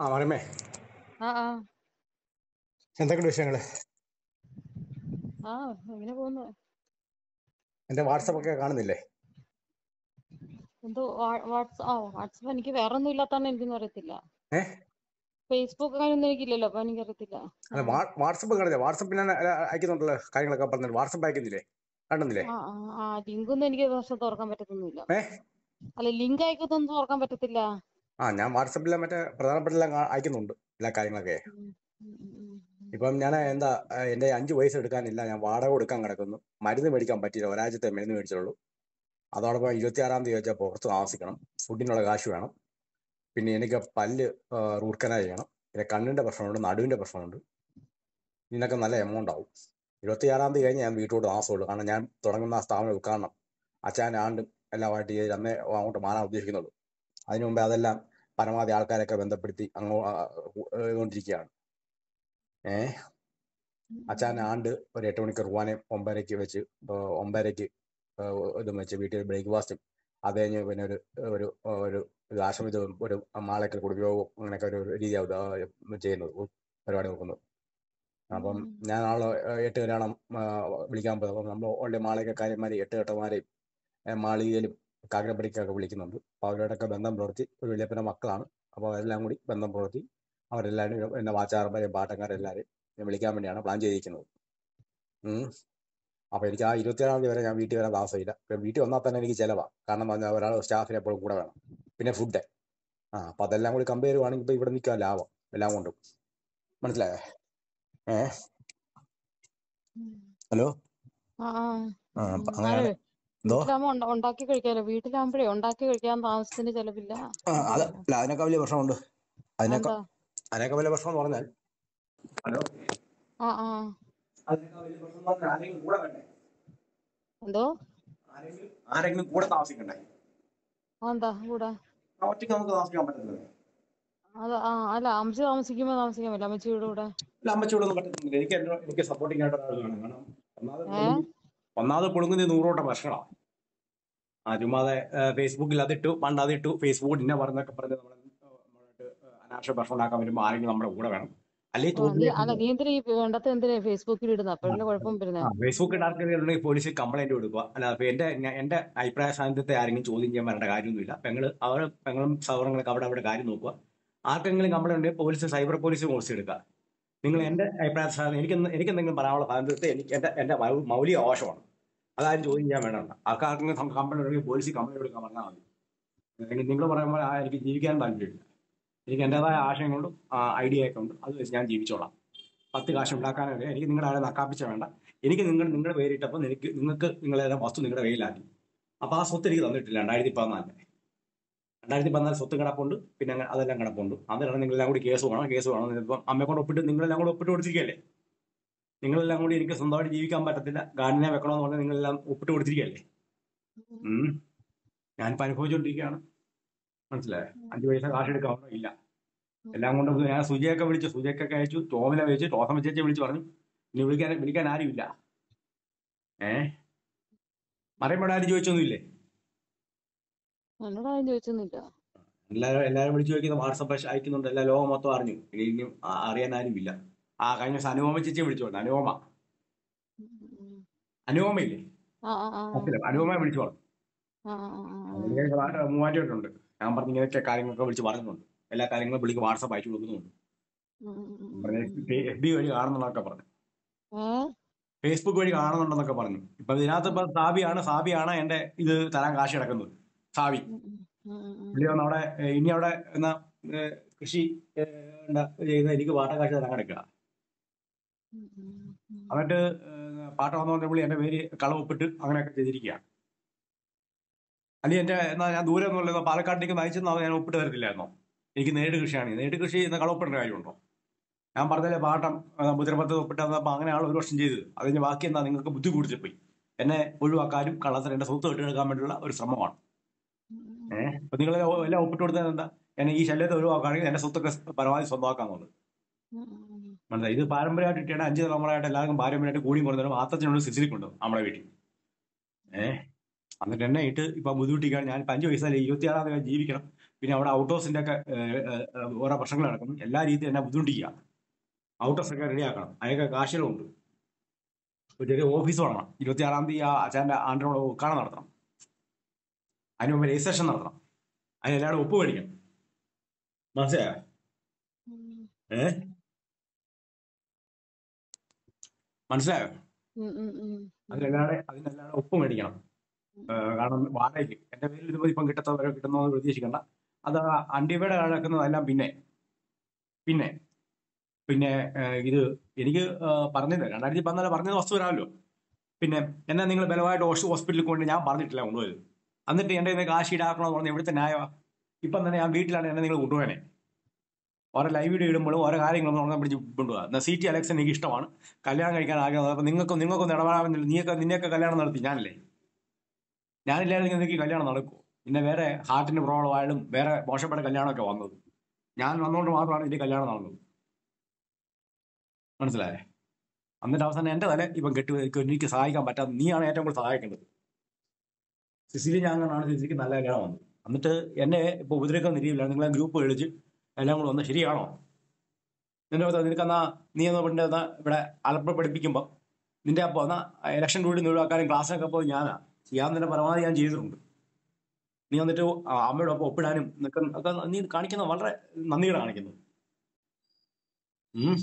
ആ മറിമേ ആ ആ എന്തൊക്കെയുണ്ട് വിഷയങ്ങള് ആ എങ്ങനെ പോകുന്നു എന്റെ വാട്സപ്പ് ഒക്കെ കാണുന്നില്ലേ എന്തോ വാട്സ് ആ വാട്സപ്പ് എനിക്ക് വേറെ ഒന്നും ഇല്ലാത്തതാണ് എനിക്കൊന്നും അറിയത്തില്ല ഏ ഫേസ്ബുക്ക് അങ്ങനെയൊന്നും എനിക്കില്ലല്ലോ അപ്പൊ എനിക്കറിയത്തില്ല അല്ല ആ വാ- വാട്സപ്പ് കാണില്ല വാട്സപ്പിൽ ഞാൻ അ- അയക്കുന്നുണ്ടല്ലോ കാര്യങ്ങളൊക്കെ പറഞ്ഞിട്ട് വാട്സപ്പ് അയക്കുന്നില്ലേ കാണുന്നില്ലേ ആ ആ ആ ലിങ്ക് ഒന്നും എനിക്ക് പക്ഷെ തുറക്കാൻ പറ്റത്തൊന്നുമില്ല ഏ അല്ല ലിങ്ക് അയക്കത്തൊന്നും തുറക്കാൻ പറ്റത്തില്ല ആ ഞാൻ വാട്സപ്പിൽ മറ്റേ പ്രധാനപ്പെട്ട എല്ലാം കാ- അയക്കുന്നുണ്ട് എല്ലാ കാര്യങ്ങളൊക്കെ ഉം, ഉം, ഉം, ഉം, ഉം. ഇപ്പം ഞാൻ എന്താ ആ, എന്റെ അഞ്ച് പൈസ എടുക്കാനില്ല ഞാൻ വാടക കൊടുക്കാൻ കിടക്കുന്നു മരുന്ന് മേടിക്കാൻ പറ്റിയില്ല ഒരാഴ്ചത്തെ മരുന്ന് മേടിച്ചുള്ളൂ അതോടൊപ്പം ഇരുപത്തി ആറാം തീയതി വെച്ചാൽ പുറത്ത് താമസിക്കണം ഫുഡിനുള്ള കാശ് വേണം പിന്നെ എനിക്ക് പല്ല് റൂട്ട് കനാൽ ചെയ്യണം പിന്നെ കണ്ണിന്റെ പ്രശ്നമുണ്ട് നടുവിന്റെ പ്രശ്നമുണ്ട് ഇതിനൊക്കെ നല്ല എമൗണ്ട് ആവും ഇരുപത്തിയാറാം തീയതി കഴിഞ്ഞ് ഞാൻ വീട്ടിലോട്ട് താമസമുള്ളൂ കാരണം ഞാൻ തുടങ്ങുന്ന ആ സ്ഥാപനം ഉദ്ഘാടനം അച്ഛൻ ആണ്ടും എല്ലാമായിട്ട് ഈ അന്നേ അങ്ങോട്ട് മാറാൻ ഉദ്ദേശിക്കുന്നുള്ളൂ അതിനു മുമ്പേ അതെല്ലാം പരമാവധി ആൾക്കാരൊക്കെ ബന്ധപ്പെടുത്തി അങ്ങോ ആ, ഏ, കൊണ്ടിരിക്കുകയാണ് ഏഹ് അച്ഛൻ ആണ്ട് ഒരു എട്ട് മണിക്ക് കുർബാനയും ഒമ്പതരയ്ക്ക് വെച്ച് ഏ, ഒമ്പതരയ്ക്ക് ഏ, ഇതും വെച്ച് വീട്ടിൽ ബ്രേക്ക്ഫാസ്റ്റും അത് കഴിഞ്ഞ് പിന്നെ ഒരു ഒരു ഒരു ഒരു ആശ്രമത്തിൽ ഒരു മാളയ്ക്ക് കുടിയോഗവും അങ്ങനെയൊക്കെ ഒരു രീതിയാവും ആ, ചെയ്യുന്നത് പരിപാടി നോക്കുന്നത് അപ്പം ഞാൻ നാളെ ഏഹ്, എട്ട് കല്യാണം വിളിക്കാൻ പോകുന്നത് അപ്പം നമ്മൾ ഓൾറെഡി മാളയൊക്കെ കാര്യന്മാരെയും എട്ട് കെട്ടന്മാരെയും ഏഹ്, മാളികയിലും കാക്കരപ്പടിക്കൊക്കെ വിളിക്കുന്നുണ്ട് അപ്പോൾ അവരോടൊക്കെ ബന്ധം പുലർത്തി ഒരു വലിയപ്പൻ്റെ മക്കളാണ് അപ്പോൾ അവരെല്ലാം കൂടി ബന്ധം പുലർത്തി അവരെല്ലാവരും എന്നെ വാച്ചാറന്മാരെയും പാട്ടന്മാരെല്ലാവരെയും ഞാൻ വിളിക്കാൻ വേണ്ടിയാണ് പ്ലാൻ ചെയ്തിരിക്കുന്നത് ഉം. അപ്പോൾ എനിക്ക് ആ ഇരുപത്തിയേഴാം തീയതി വരെ ഞാൻ വീട്ടിൽ വരാൻ താമസമില്ല ഇപ്പം വീട്ടിൽ വന്നാൽ തന്നെ എനിക്ക് ചിലവാണ് കാരണം എന്ന് പറഞ്ഞാൽ ഒരാൾ സ്റ്റാഫിനെ എപ്പോഴും കൂടെ വേണം പിന്നെ ഫുഡ് ആ അപ്പം അതെല്ലാം കൂടി കമ്പയർ ചെയ്യുവാണെങ്കിൽ ഇപ്പോൾ ഇവിടെ നിൽക്കാൻ ലാഭം എല്ലാം കൊണ്ടും മനസ്സിലായോ ഏഹ് ഹലോ ആ ആ ആ അപ്പം ഉം. അങ്ങനെയാണ് അതെ എന്തോ വീട്ടിലാകുമ്പോ ഉണ്ട- ഉണ്ടാക്കി കഴിക്കാലോ വീട്ടിലാകുമ്പോഴേ ഉണ്ടാക്കി കഴിക്കാൻ താമസത്തിന് ചെലവില്ല ആ അത് അതുകൊണ്ടല്ലേ അല്ല അതിനൊക്കെ വലിയ പ്രശ്നമുണ്ട് അതിനൊക്കെ എന്താ അതിനൊക്കെ വലിയ പ്രശ്നം എന്ന് പറഞ്ഞാൽ ഹലോ ആ ആ അതിനൊക്കെ വലിയ പ്രശ്നം എന്ന് പറഞ്ഞാൽ ആരെങ്കിലും കൂടെ വേണ്ടേ എന്തോ ആരെങ്കിലും ആരെങ്കിലും കൂടെ താമസിക്കണ്ടേ അതെന്താ കൂടെ ആ ഒറ്റയ്ക്ക് നമുക്ക് താമസിക്കാൻ പറ്റത്തില്ല അത് ആ അല്ല അമ്മച്ചി താമസിക്കുമ്പോ താമസിക്കാൻ പറ്റില്ല അമ്മച്ചിയുടെ കൂടെ അല്ല അമ്മച്ചിയോട് ഒന്നും പറ്റത്തില്ല എനിക്ക് എന്നോ- എനിക്ക് സപ്പോർട്ടിംഗ് ആയിട്ട് ഒരാൾ വേണം കാരണം ഒന്നാമത് ഏ പുളുങ്ങി- ഒന്നാമത് പുളുങ്ങുന്ന നൂറോട്ടം ഭക്ഷണമാണ് ആ ചുമ്മാതെ ഏഹ്, ഫേസ്ബുക്കിൽ അതിട്ടു പണ്ട് അതിട്ടു ഫേസ്ബുക്കിൽ ഇന്ന പറഞ്ഞൊക്കെ പറഞ്ഞ് നമ്മൾ അനാവശ്യ ഭക്ഷണം ഉണ്ടാക്കാൻ വരുമ്പോൾ ആരെങ്കിലും നമ്മുടെ കൂടെ വേണം അല്ലെങ്കിൽ ആ, നീ അല്ല തോട്ടിലേക്ക് നീ എന്തിനാ ഈ വേണ്ടത് എന്തിനാ ഫേസ്ബുക്കിൽ ഇടുന്ന അപ്പോഴല്ലേ കുഴപ്പം വരുന്നേ ആ ഫേസ്ബുക്കിൽ ആർക്കെങ്കിലും പോലീസിൽ കംപ്ലൈന്റ് കൊടുക്കുക അല്ല അപ്പൊ എന്റെ ഞാൻ- എന്റെ അഭിപ്രായ സ്വാതന്ത്ര്യത്തെ ആരെങ്കിലും ചോദ്യം ചെയ്യാൻ വരേണ്ട കാര്യമൊന്നുമില്ല പെങ്ങള് അവർ പെങ്ങളും സൗഹൃദങ്ങളൊക്കെ അവിടെ അവിടെ കാര്യം നോക്കുക ആർക്കെങ്കിലും കംപ്ലൈന്റ് ഉണ്ടെങ്കിൽ പോലീസ് സൈബർ പോലീസ് കോഴ്സ് എടുക്കുക നിങ്ങൾ എന്റെ അഭിപ്രായ സ്വാതന്ത്ര്യം എനിക്ക് എനിക്ക് എന്തെങ്കിലും പറയാനുള്ള സ്വാതന്ത്ര്യത്തെ എനിക്ക് എന്റെ എന്റെ മൗ- മൗലിക അവകാശമാണ് അതാരും ചോദ്യം ചെയ്യാൻ വേണ്ട ആർക്കാർക്കെങ്കിലും കംപ്ലൈന്റ് ഉണ്ടെങ്കിൽ പോലീസിൽ കംപ്ലൈന്റ് കൊടുക്കാൻ പറഞ്ഞാൽ മതി അല്ലെങ്കിൽ നിങ്ങൾ പറയുമ്പോൾ ആ, എനിക്ക് ജീവിക്കാൻ താല്പര്യമില്ല എനിക്ക് എന്റേതായ ആശയങ്ങളുണ്ട് ഐഡിയ ഒക്കെ ഉണ്ട് അത് വെച്ച് ഞാൻ ജീവിച്ചോളാം പത്ത് കാശ് ഉണ്ടാക്കാനൊക്കെ എനിക്ക് നിങ്ങളുടെ ആരെ നക്കാപ്പിച്ച വേണ്ട എനിക്ക് നിങ്ങൾ നിങ്ങളുടെ പേരിട്ടപ്പോൾ എനിക്ക് നിങ്ങൾക്ക് നിങ്ങളെ വസ്തു നിങ്ങളുടെ കയ്യിലാക്കി അപ്പൊ ആ സ്വത്ത് എനിക്ക് തന്നിട്ടില്ല രണ്ടായിരത്തി പതിനാലിന് രണ്ടായിരത്തി പതിനാല് സ്വത്ത് കിടപ്പുണ്ട് പിന്നെ അങ്ങനെ അതെല്ലാം കിടപ്പുണ്ട് അതിനാണ് നിങ്ങളെല്ലാം കൂടി കേസ് വേണം കേസ് വേണം ഇപ്പം അമ്മയെ കൊണ്ട് ഒപ്പിട്ട് നിങ്ങളെല്ലാം കൂടി ഒപ്പിട്ട് കൊടുത്തിരിക്കുകയല്ലേ നിങ്ങളെല്ലാം കൂടി എനിക്ക് സ്വന്തമായിട്ട് ജീവിക്കാൻ പറ്റത്തില്ല ഗാർഡിനെ വെക്കണമെന്ന് പറഞ്ഞാൽ നിങ്ങളെല്ലാം ഒപ്പിട്ട് കൊടുത്തിരിക്കുകയല്ലേ ഉം. ഞാനിപ്പോ അനുഭവിച്ചുകൊണ്ടിരിക്കുകയാണ് മനസ്സിലായോ അഞ്ചു പൈസ കാശ് എടുക്കാമോ ഇല്ല എല്ലാം കൊണ്ടും ഞാൻ സുജയൊക്കെ വിളിച്ചു സുജയ്ക്കൊക്കെ അയച്ചു ടോമിനെ വിളിച്ചു ടോസം ചേച്ചി വിളിച്ചു പറഞ്ഞു ഇനി വിളിക്കാൻ വിളിക്കാൻ ആരുമില്ല ഏ മറിയമ്മയുടെ ആരും ചോദിച്ചൊന്നുമില്ലേ എന്നോട് ആരും ചോദിച്ചൊന്നുമില്ല എല്ലാവരും എല്ലാവരും വിളിച്ചു ചോദിക്കുന്ന വാട്സപ്പ് അയക്കുന്നുണ്ട് എല്ലാ ലോകം മൊത്തം അറിഞ്ഞു ഇനി ഇനിയും ആ- അറിയാൻ ആരുമില്ല ആ കഴിഞ്ഞ ദിവസം അനുപമ ചേച്ചി വിളിച്ചു പറഞ്ഞു അനുപമ ഉം, ഉം. അനുപമ ഇല്ലേ ആ ആ ആ മനസ്സിലായി അനുപമ വിളിച്ചു പറഞ്ഞു ആ ആ ആ ആ. എനിക്ക് വാ- മൂവാറ്റുണ്ട് ഞാൻ പറഞ്ഞ ഇങ്ങനെയൊക്കെ കാര്യങ്ങളൊക്കെ വിളിച്ച് പറയുന്നുണ്ട് എല്ലാ കാര്യങ്ങളും വിളിക്ക് വാട്സപ്പ് അയച്ചു കൊടുക്കുന്നുണ്ട് ഉം, ഉം, ഉം, പറഞ്ഞ ഉം. എഫ് ബി വഴി കാണുന്നുള്ളതൊക്കെ പറഞ്ഞു ഏ ഫേസ്ബുക്ക് വഴി കാണുന്നുണ്ടെന്നൊക്കെ പറഞ്ഞു ഇപ്പൊ ഇതിനകത്ത് ഇപ്പൊ സാബിയാണ് സാബിയാണ് എന്റെ ഇത് തരാൻ കാശ് കിടക്കുന്നത് സാബി ഉം, ഉം, ഉം, ഉം, ഉം. പുള്ളി വന്ന് അവിടെ ഏ, ഇനി അവിടെ എന്നാ ഏ, കൃഷി ഏ, ഉണ്ടാ- ചെയ്യുന്ന എനിക്ക് പാട്ട കാശ് തരാൻ കിടക്കുക ഉം, ഉം, ഉം. എന്നിട്ട് ഏ, പാട്ട വന്നുകൊണ്ട് പുള്ളി എന്റെ പേര് കളവൊപ്പിട്ട് അങ്ങനെയൊക്കെ ചെയ്തിരിക്കുക അല്ലെങ്കിൽ എന്റെ എന്നാ ഞാൻ ദൂരെ ഒന്നുമല്ല പാലക്കാട്ടിലേക്ക് നയിച്ചെന്നാ ഞാൻ ഒപ്പിട്ട് തരത്തില്ലായിരുന്നോ എനിക്ക് നേരിട്ട് കൃഷിയാണ് നേരിട്ട് കൃഷി ചെയ്യുന്ന കളവൊപ്പിടേണ്ട കാര്യമുണ്ടോ ഞാൻ പറഞ്ഞില്ലേ പാട്ടം മുദ്രപത്ത് ഒപ്പിട്ട് തന്നപ്പോ അങ്ങനെയാണ് ഒരു വർഷം ചെയ്തത് അത് കഴിഞ്ഞ് ബാക്കി എന്താ നിങ്ങൾക്ക് ബുദ്ധി കൂടിച്ചു പോയി എന്നെ ഒഴിവാക്കാനും കള്ളത്തിന് എന്റെ സ്വത്ത് കെട്ടിയെടുക്കാൻ വേണ്ടിയുള്ള ഒരു ശ്രമമാണ് ഏഹ് അപ്പൊ നിങ്ങൾ എല്ലാം ഒപ്പിട്ട് കൊടുത്തത് എന്താ എന്നെ ഈ ശല്യത്തെ ഒഴിവാക്കുകയാണെങ്കിൽ എന്റെ സ്വത്തൊക്കെ പരമാവധി സ്വന്തമാക്കാന്നുള്ളത് ഉം, ഉം, ഉം. മനസ്സിലായി ഇത് പാരമ്പര്യമായിട്ട് ഇട്ടാണ് അഞ്ച് തലമുറയായിട്ട് എല്ലാവർക്കും പാരമ്പര്യമായിട്ട് കൂടി കുറഞ്ഞാലും ആത്തത്തിനുള്ള സ്ഥിതിക്കുണ്ട് നമ്മുടെ വീട്ടിൽ ഏഹ് എന്നിട്ട് എന്നെ ഇട്ട് ഇപ്പൊ ബുദ്ധിമുട്ടിക്കാൻ ഞാൻ ഇപ്പൊ അഞ്ച് വയസ്സായി ഇരുപത്തിയാറാം തീയതി ജീവിക്കണം പിന്നെ അവിടെ ഔട്ട് ഹൗസിന്റെ ഒക്കെ ഏഹ്, ഏഹ്, ഏഹ്, ഓരോ പ്രശ്നങ്ങൾ നടക്കുന്നു എല്ലാ രീതിയിലും എന്നെ ബുദ്ധിമുട്ടിക്കുക ഔട്ട് ഹൗസ് ഒക്കെ റെഡിയാക്കണം അതിനൊക്കെ കാശുകളുണ്ട് ഒരു ചെറിയ ഓഫീസ് തുടങ്ങണം ഇരുപത്തിയാറാം തീയതി ആ അച്ഛൻ്റെ ആണ്ടിനോട് ഉദ്ഘാടനം നടത്തണം അതിന് മുമ്പ് രജിസ്ട്രേഷൻ നടത്തണം അതിന് എല്ലാവരും ഒപ്പ് മേടിക്കണം മനസ്സിലായോ ഉം. ഏ മനസ്സിലായോ ഉം, ഉം, ഉം. അതിനെല്ലാടെ അതിനെല്ലാടെ ഒപ്പ് മേടിക്കണം ഏഹ് കാരണം വാടകയ്ക്ക് എന്റെ പേരിൽ ഇതുപോലെ ഇപ്പം കിട്ടത്തവരോ കിട്ടുന്നോ എന്ന് പ്രതീക്ഷിക്കണ്ട അത് അണ്ടിവയുടെ കിടക്കുന്നതെല്ലാം പിന്നെ പിന്നെ പിന്നെ ഏഹ് ഇത് എനിക്ക് ഏഹ് പറഞ്ഞത് രണ്ടായിരത്തി പതിനാല് പറഞ്ഞത് വസ്തു വരാമല്ലോ പിന്നെ എന്നെ നിങ്ങൾ ബലമായിട്ട് ഹോസ് ഹോസ്പിറ്റലിൽ കൊണ്ട് ഞാൻ പറഞ്ഞിട്ടില്ല കൊണ്ടുപോയത് എന്നിട്ട് എന്റെ കയ്യിൽ നിന്ന് കാശ് ഈടാക്കണമെന്ന് പറഞ്ഞ എവിടുത്തെ ന്യായമാ ഇപ്പം തന്നെ ഞാൻ വീട്ടിലാണ് എന്നെ നിങ്ങൾ കൊണ്ടുപോയനെ ഓരോ ലൈവ് വീഡിയോ ഇടുമ്പോഴും ഓരോ കാര്യങ്ങളും പറഞ്ഞാൽ പിടിച്ച് കൊണ്ടുപോകാം എന്നാൽ സി ടി അലക്സ് എനിക്ക് ഇഷ്ടമാണ് കല്യാണം കഴിക്കാൻ ആഗ്രഹം അപ്പൊ നിങ്ങൾക്ക് നിങ്ങൾക്കൊന്നും ഇടപെടാമെന്നില്ല നീയൊക്കെ നിന്നെയൊക്കെ കല്യാണം നടത്തി ഞാനല്ലേ ഞാനില്ലായിരുന്നെങ്കിൽ നിങ്ങൾക്ക് ഈ കല്യാണം നടക്കുമോ പിന്നെ വേറെ ഹാർട്ടിന് പ്രോബ്ലം ആയാലും വേറെ മോശപ്പെട്ട കല്യാണമൊക്കെ വന്നത് ഞാൻ വന്നുകൊണ്ട് മാത്രമാണ് ഇതിന്റെ കല്യാണം നടന്നത് മനസ്സിലായേ എന്നിട്ട് അവസാനം എന്റെ തല ഇപ്പം കെട്ടി എനിക്ക് സഹായിക്കാൻ പറ്റാതെ നീയാണ് ഏറ്റവും കൂടുതൽ സഹായിക്കേണ്ടത് സിസിലി ഞാനാണ് സിസിലിക്ക് നല്ല കല്യാണം വന്നത് എന്നിട്ട് എന്നെ ഇപ്പൊ ഉപദ്രവിക്കാൻ നിരീയില്ല നിങ്ങളെ ഗ്രൂപ്പ് കളിച്ച് എല്ലാം കൂടെ വന്ന് ശരിയാണോ നിന്റെ നിനക്കെന്നാ നീ എന്ന് പറഞ്ഞ എന്നാ ഇവിടെ അലപ്പ പഠിപ്പിക്കുമ്പോ നിന്റെ അപ്പൊ എന്നാ ഇലക്ഷൻ ഡ്യൂട്ടി ഒഴിവാക്കാനും ക്ലാസ്സിനൊക്കെ പോയി ഞാനാ ചെയ്യാവുന്നതിന്റെ പരമാവധി ഞാൻ ചെയ്തിട്ടുണ്ട് നീ വന്നിട്ട് ആ അമ്മയുടെ ഒപ്പം ഒപ്പിടാനും നിനക്ക് ഒക്കെ നീ കാണിക്കുന്നത് വളരെ നന്ദിയുടെ കാണിക്കുന്നത് ഉം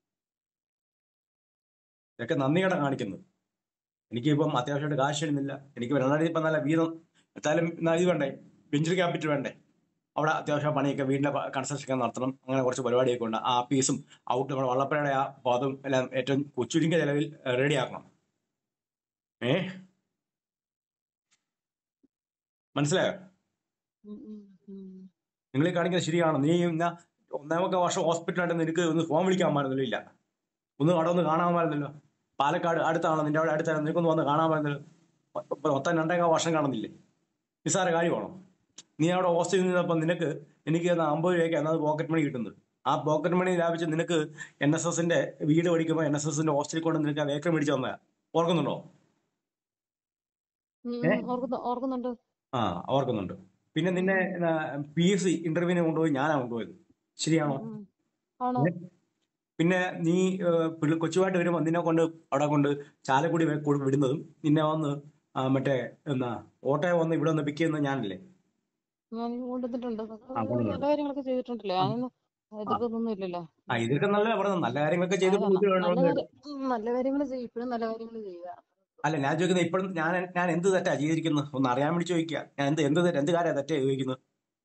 ഇതൊക്കെ നന്ദിയുടെ കാണിക്കുന്നത് എനിക്കിപ്പം അത്യാവശ്യമായിട്ട് കാശ് തരുന്നില്ല എനിക്ക് രണ്ടായിരത്തി പതിനാല് വീതം എന്തായാലും എന്നാ ഇത് വേണ്ടേ വെഞ്ചർ ക്യാപിറ്റൽ വേണ്ടേ അവിടെ അത്യാവശ്യം പണിയൊക്കെ വീടിന്റെ കൺസ്ട്രക്ഷൻ ഒക്കെ നടത്തണം അങ്ങനെ കുറച്ച് പരിപാടിയൊക്കെ ഉണ്ട് ആ പീസും ഔട്ട് നമ്മുടെ വള്ളപ്പുഴയുടെ ആ പാതും എല്ലാം ഏറ്റവും ചുരുങ്ങിയ ചെലവിൽ റെഡിയാക്കണം ഏ മനസ്സിലായോ ഉം, ഉം, ഉം. നിങ്ങൾ ഈ കാണിക്കുന്നത് ശരിയാണ് നീ ഇന്ന ഒന്നാമത്തെ വർഷം ഹോസ്പിറ്റലായിട്ട് നിനക്ക് ഒന്ന് ഫോൺ വിളിക്കാൻ പാടുന്നില്ല ഇല്ല ഒന്ന് അവിടെ ഒന്ന് കാണാൻ പാടുന്നില്ലോ പാലക്കാട് അടുത്താണ് നിന്റെ അവിടെ അടുത്താണ് നിനക്കൊന്ന് വന്ന് കാണാൻ പാടുന്നില്ല മൊത്തം രണ്ടേകാൽ വർഷം കാണുന്നില്ലേ നിസ്സാര കാര്യമാണോ നീ അവിടെ ഹോസ്റ്റലിൽ നിന്നപ്പോൾ നിനക്ക് എനിക്ക് തന്ന അമ്പത് രൂപയ്ക്ക് അന്നത് പോക്കറ്റ് മണി കിട്ടുന്നത് ആ പോക്കറ്റ് മണി ലാഭിച്ച് നിനക്ക് എൻ എസ് എസിന്റെ വീട് പഠിക്കുമ്പോൾ എൻ എസ് എസിന്റെ ഹോസ്റ്റലിൽ കൊണ്ട് നിനക്ക് ആ വേക്കർ മേടിച്ച് തന്നതാ ഓർക്കുന്നുണ്ടോ ഉം, ഏ? ഉം. ഓർക്കുന്നു ഓർക്കുന്നുണ്ട് ആ ഓർക്കുന്നുണ്ട് പിന്നെ നിന്നെ പി എസ് സി ഇന്റർവ്യൂവിന് കൊണ്ടുപോയി ഞാനാ കൊണ്ടുപോയത് ശരിയാണോ ഉം, ഉം. ആണോ പിന്നെ നീ ഏഹ്, പിള്ള- കൊച്ചുമായിട്ട് വരുമ്പോൾ നിന്നെ കൊണ്ട് അവിടെ കൊണ്ട് ചാലക്കുടി വെ- കൊണ്ട് വിടുന്നതും നിന്നെ വന്ന് ആ, മറ്റേ എന്നാ ഓട്ടോയെ വന്ന് ഇവിടെ വന്ന് പിക്ക് ചെയ്യുന്നത് ഞാനല്ലേ ഞാൻ കൊണ്ടുവന്നിട്ടുണ്ട് ആ കൊണ്ടുവന്നു നല്ല കാര്യങ്ങളൊക്കെ ചെയ്തിട്ടുണ്ടല്ലോ ഞാനൊന്നും എതിർക്കൊന്നും ഇല്ലല്ലോ ആ ഇതൊക്കെ നല്ല പറഞ്ഞത് നല്ല കാര്യങ്ങളൊക്കെ അതെ ചെയ്തിട്ട് ന- ഇത് നല്ല വേണമെന്ന് കാര്യം ഉം, നല്ല കാര്യങ്ങൾ ചെയ്യും ഇപ്പോഴും നല്ല കാര്യങ്ങൾ ചെയ്യുക അല്ല ഞാൻ ചോദിക്കുന്നത് ഇപ്പോഴും ഞാൻ ഞാൻ എന്ത് തെറ്റാ ചെയ്തിരിക്കുന്നത് ഒന്ന് അറിയാൻ വേണ്ടി ചോദിക്കുക ഞാൻ എന്ത് എന്ത് തെറ്റ് എന്ത് കാര്യം തെറ്റാ ചോദിക്കുന്നത്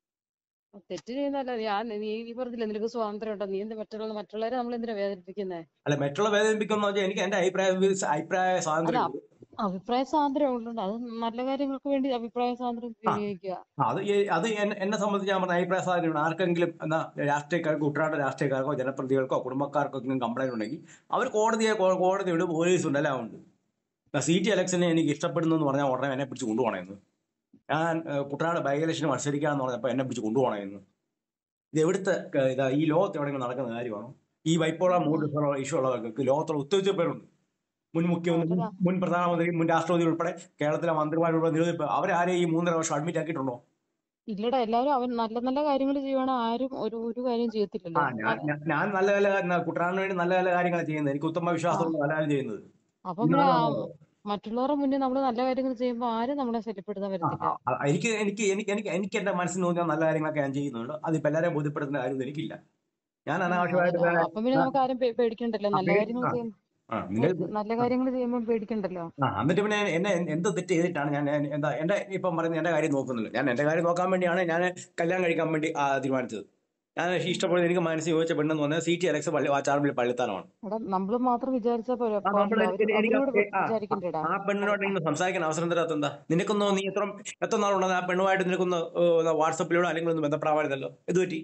തെറ്റ് ചെയ്യുന്നല്ല ഞാൻ നീ ഈ പറഞ്ഞില്ല നിനക്ക് സ്വാതന്ത്ര്യം ഉണ്ടോ നീ എന്ത് മറ്റുള്ള മറ്റുള്ളവരെ നമ്മൾ എന്തിനാ വേദനിപ്പിക്കുന്നേ അല്ല മറ്റുള്ള വേദനിപ്പിക്കുന്ന വെച്ചാൽ എനിക്ക് എന്റെ അഭിപ്രായ അഭിപ്രായ അല്ല സ്വാതന്ത്ര്യം ഉണ്ട് അഭിപ്രായ സ്വാതന്ത്ര്യം ഉണ്ടുണ്ട് അത് നല്ല കാര്യങ്ങൾക്ക് വേണ്ടി അഭിപ്രായ സ്വാതന്ത്ര്യം ആ വിനിയോഗിക്കുക അത് ഈ- അത് എന്നെ എന്നെ സംബന്ധിച്ച് ഞാൻ പറഞ്ഞ അഭിപ്രായ സ്വാതന്ത്ര്യമാണ് ആർക്കെങ്കിലും എന്നാ രാഷ്ട്രീയക്കാർക്കോ ഉൾനാട്ട് രാഷ്ട്രീയക്കാർക്കോ ജനപ്രതികൾക്കോ കുടുംബക്കാർക്കോ കംപ്ലൈന്റ് ഉണ്ടെങ്കിൽ അവർ കോടതിയെ കോ- കോടതിയുണ്ട് പോലീസ് ഉണ്ട് എല്ലാം ഉണ്ട് സി ടി ഇലക്ഷനെ എനിക്ക് ഇഷ്ടപ്പെടുന്നു എന്ന് പറഞ്ഞാൽ ഉടനെ എന്നെ പിടിച്ച് കൊണ്ടുപോകണമെന്ന് ഞാൻ ഏഹ്, കുട്ടനാട് ബൈ ഇലക്ഷന് മത്സരിക്കാന്ന് പറഞ്ഞപ്പോൾ എന്നെ പിടിച്ച് കൊണ്ടുപോകണമെന്ന് ഇത് എവിടുത്തെ ക- ഇതാ ഈ ലോകത്ത് എവിടെയെങ്കിലും നടക്കുന്ന കാര്യമാണോ ഈ ബൈപ്പോളർ മൂഡ് ഇഷ്യൂ ഉള്ളവർക്ക് ലോകത്തുള്ള ഒത്തിരി പേരുണ്ട് മുൻ മുഖ്യമന്ത്രി അവരുടെ മുൻ മുൻ പ്രധാനമന്ത്രി മുൻ രാഷ്ട്രപതി ഉൾപ്പെടെ കേരളത്തിലെ മന്ത്രിമാരുൾപ്പെടെ നിരവധി പേർ അവരാരെയും ഈ മൂന്നര വർഷം അഡ്മിറ്റ് ആക്കിയിട്ടുണ്ടോ ഇല്ലടാ എല്ലാവരും അവൻ നല്ല നല്ല കാര്യങ്ങൾ ചെയ്യുവാണെങ്കിൽ ആരും ഒരു ഒരു കാര്യം ആ ചെയ്യത്തില്ലല്ലോ ഞാൻ അവ- ഞാൻ ഞാൻ നല്ല നല്ല ന- കുട്ടനാടിന് വേണ്ടി നല്ല നല്ല കാര്യങ്ങളാണ് ചെയ്യുന്നത് എനിക്ക് ഉത്തമ ആ വിശ്വാസമുള്ള നല്ല കാര്യം ചെയ്യുന്നത് അപ്പം ഈ പിന്നെ നാളെ ആ മറ്റുള്ളവരുടെ മുന്നിൽ നമ്മൾ നല്ല കാര്യങ്ങൾ ചെയ്യുമ്പോൾ ആരും നമ്മളെ ശല്യപ്പെടുത്താൻ ആ, വരത്തില്ല ആ, ആ, എനിക്ക് എനിക്ക് എനിക്ക് എനിക്ക് എനിക്ക് എന്റെ മനസ്സിൽ തോന്നിയ നല്ല കാര്യങ്ങളൊക്കെ ഞാൻ ചെയ്യുന്നുണ്ട് അതിപ്പോ എല്ലാവരെയും ബോധ്യപ്പെടുത്തുന്ന കാര്യമൊന്നും എനിക്കില്ല ഞാൻ ആ അനാവശ്യമായിട്ട് അതല്ല വേറെ അപ്പം പിന്നെ ആ, നമുക്ക് ആരും പേ- പേടിക്കണ്ടല്ലോ ആ, നല്ല പേടി കാര്യങ്ങൾ ആ ചെയ്യും ആ നിന്റെ നല്ല ആ കാര്യങ്ങൾ ചെയ്യുമ്പോൾ പേടിക്കണ്ടല്ലോ ആ എന്നിട്ട് പിന്നെ എന്നെ എന്ത് തെറ്റ് ചെയ്തിട്ടാണ് ഞാൻ ഞാൻ എന്താ എന്റെ ഇപ്പം പറയുന്ന എന്റെ കാര്യം നോക്കുന്നില്ല ഞാൻ എന്റെ കാര്യം നോക്കാൻ വേണ്ടിയാണ് ഞാൻ കല്യാണം കഴിക്കാൻ വേണ്ടി ആ, തീരുമാനിച്ചത് ഞാൻ ഇഷ്ടപ്പെടുന്ന എനിക്ക് മനസ്സിൽ ചോദിച്ച പെണ്ണെന്ന് പറഞ്ഞാൽ സി ടി അലക്സ് പള്ളി വാച്ചാറമ്പിൽ പള്ളിത്താനമാണ് എടാ നമ്മൾ മാത്രം വിചാരിച്ചാൽ പോരാ ആ നമ്മൾ പാടില്ല അവര് എനിക്ക് അവരോട് എനിക്ക് ആ ആ വിചാരിക്കണ്ടേടാ ആ പെണ്ണിനോട് ഇങ്ങനെ സംസാരിക്കാൻ അവസരം തരാത്ത എന്താ നിനക്കൊന്നോ നീ എത്ര എത്ര നാളുണ്ടോ ആ പെണ്ണുമായിട്ട് നിനക്കൊന്ന് ഏഹ്, വാട്സപ്പിലൂടെ അല്ലെങ്കിൽ ഒന്ന് ബന്ധപ്പെടാമായിരുന്നല്ലോ ഇത് പറ്റി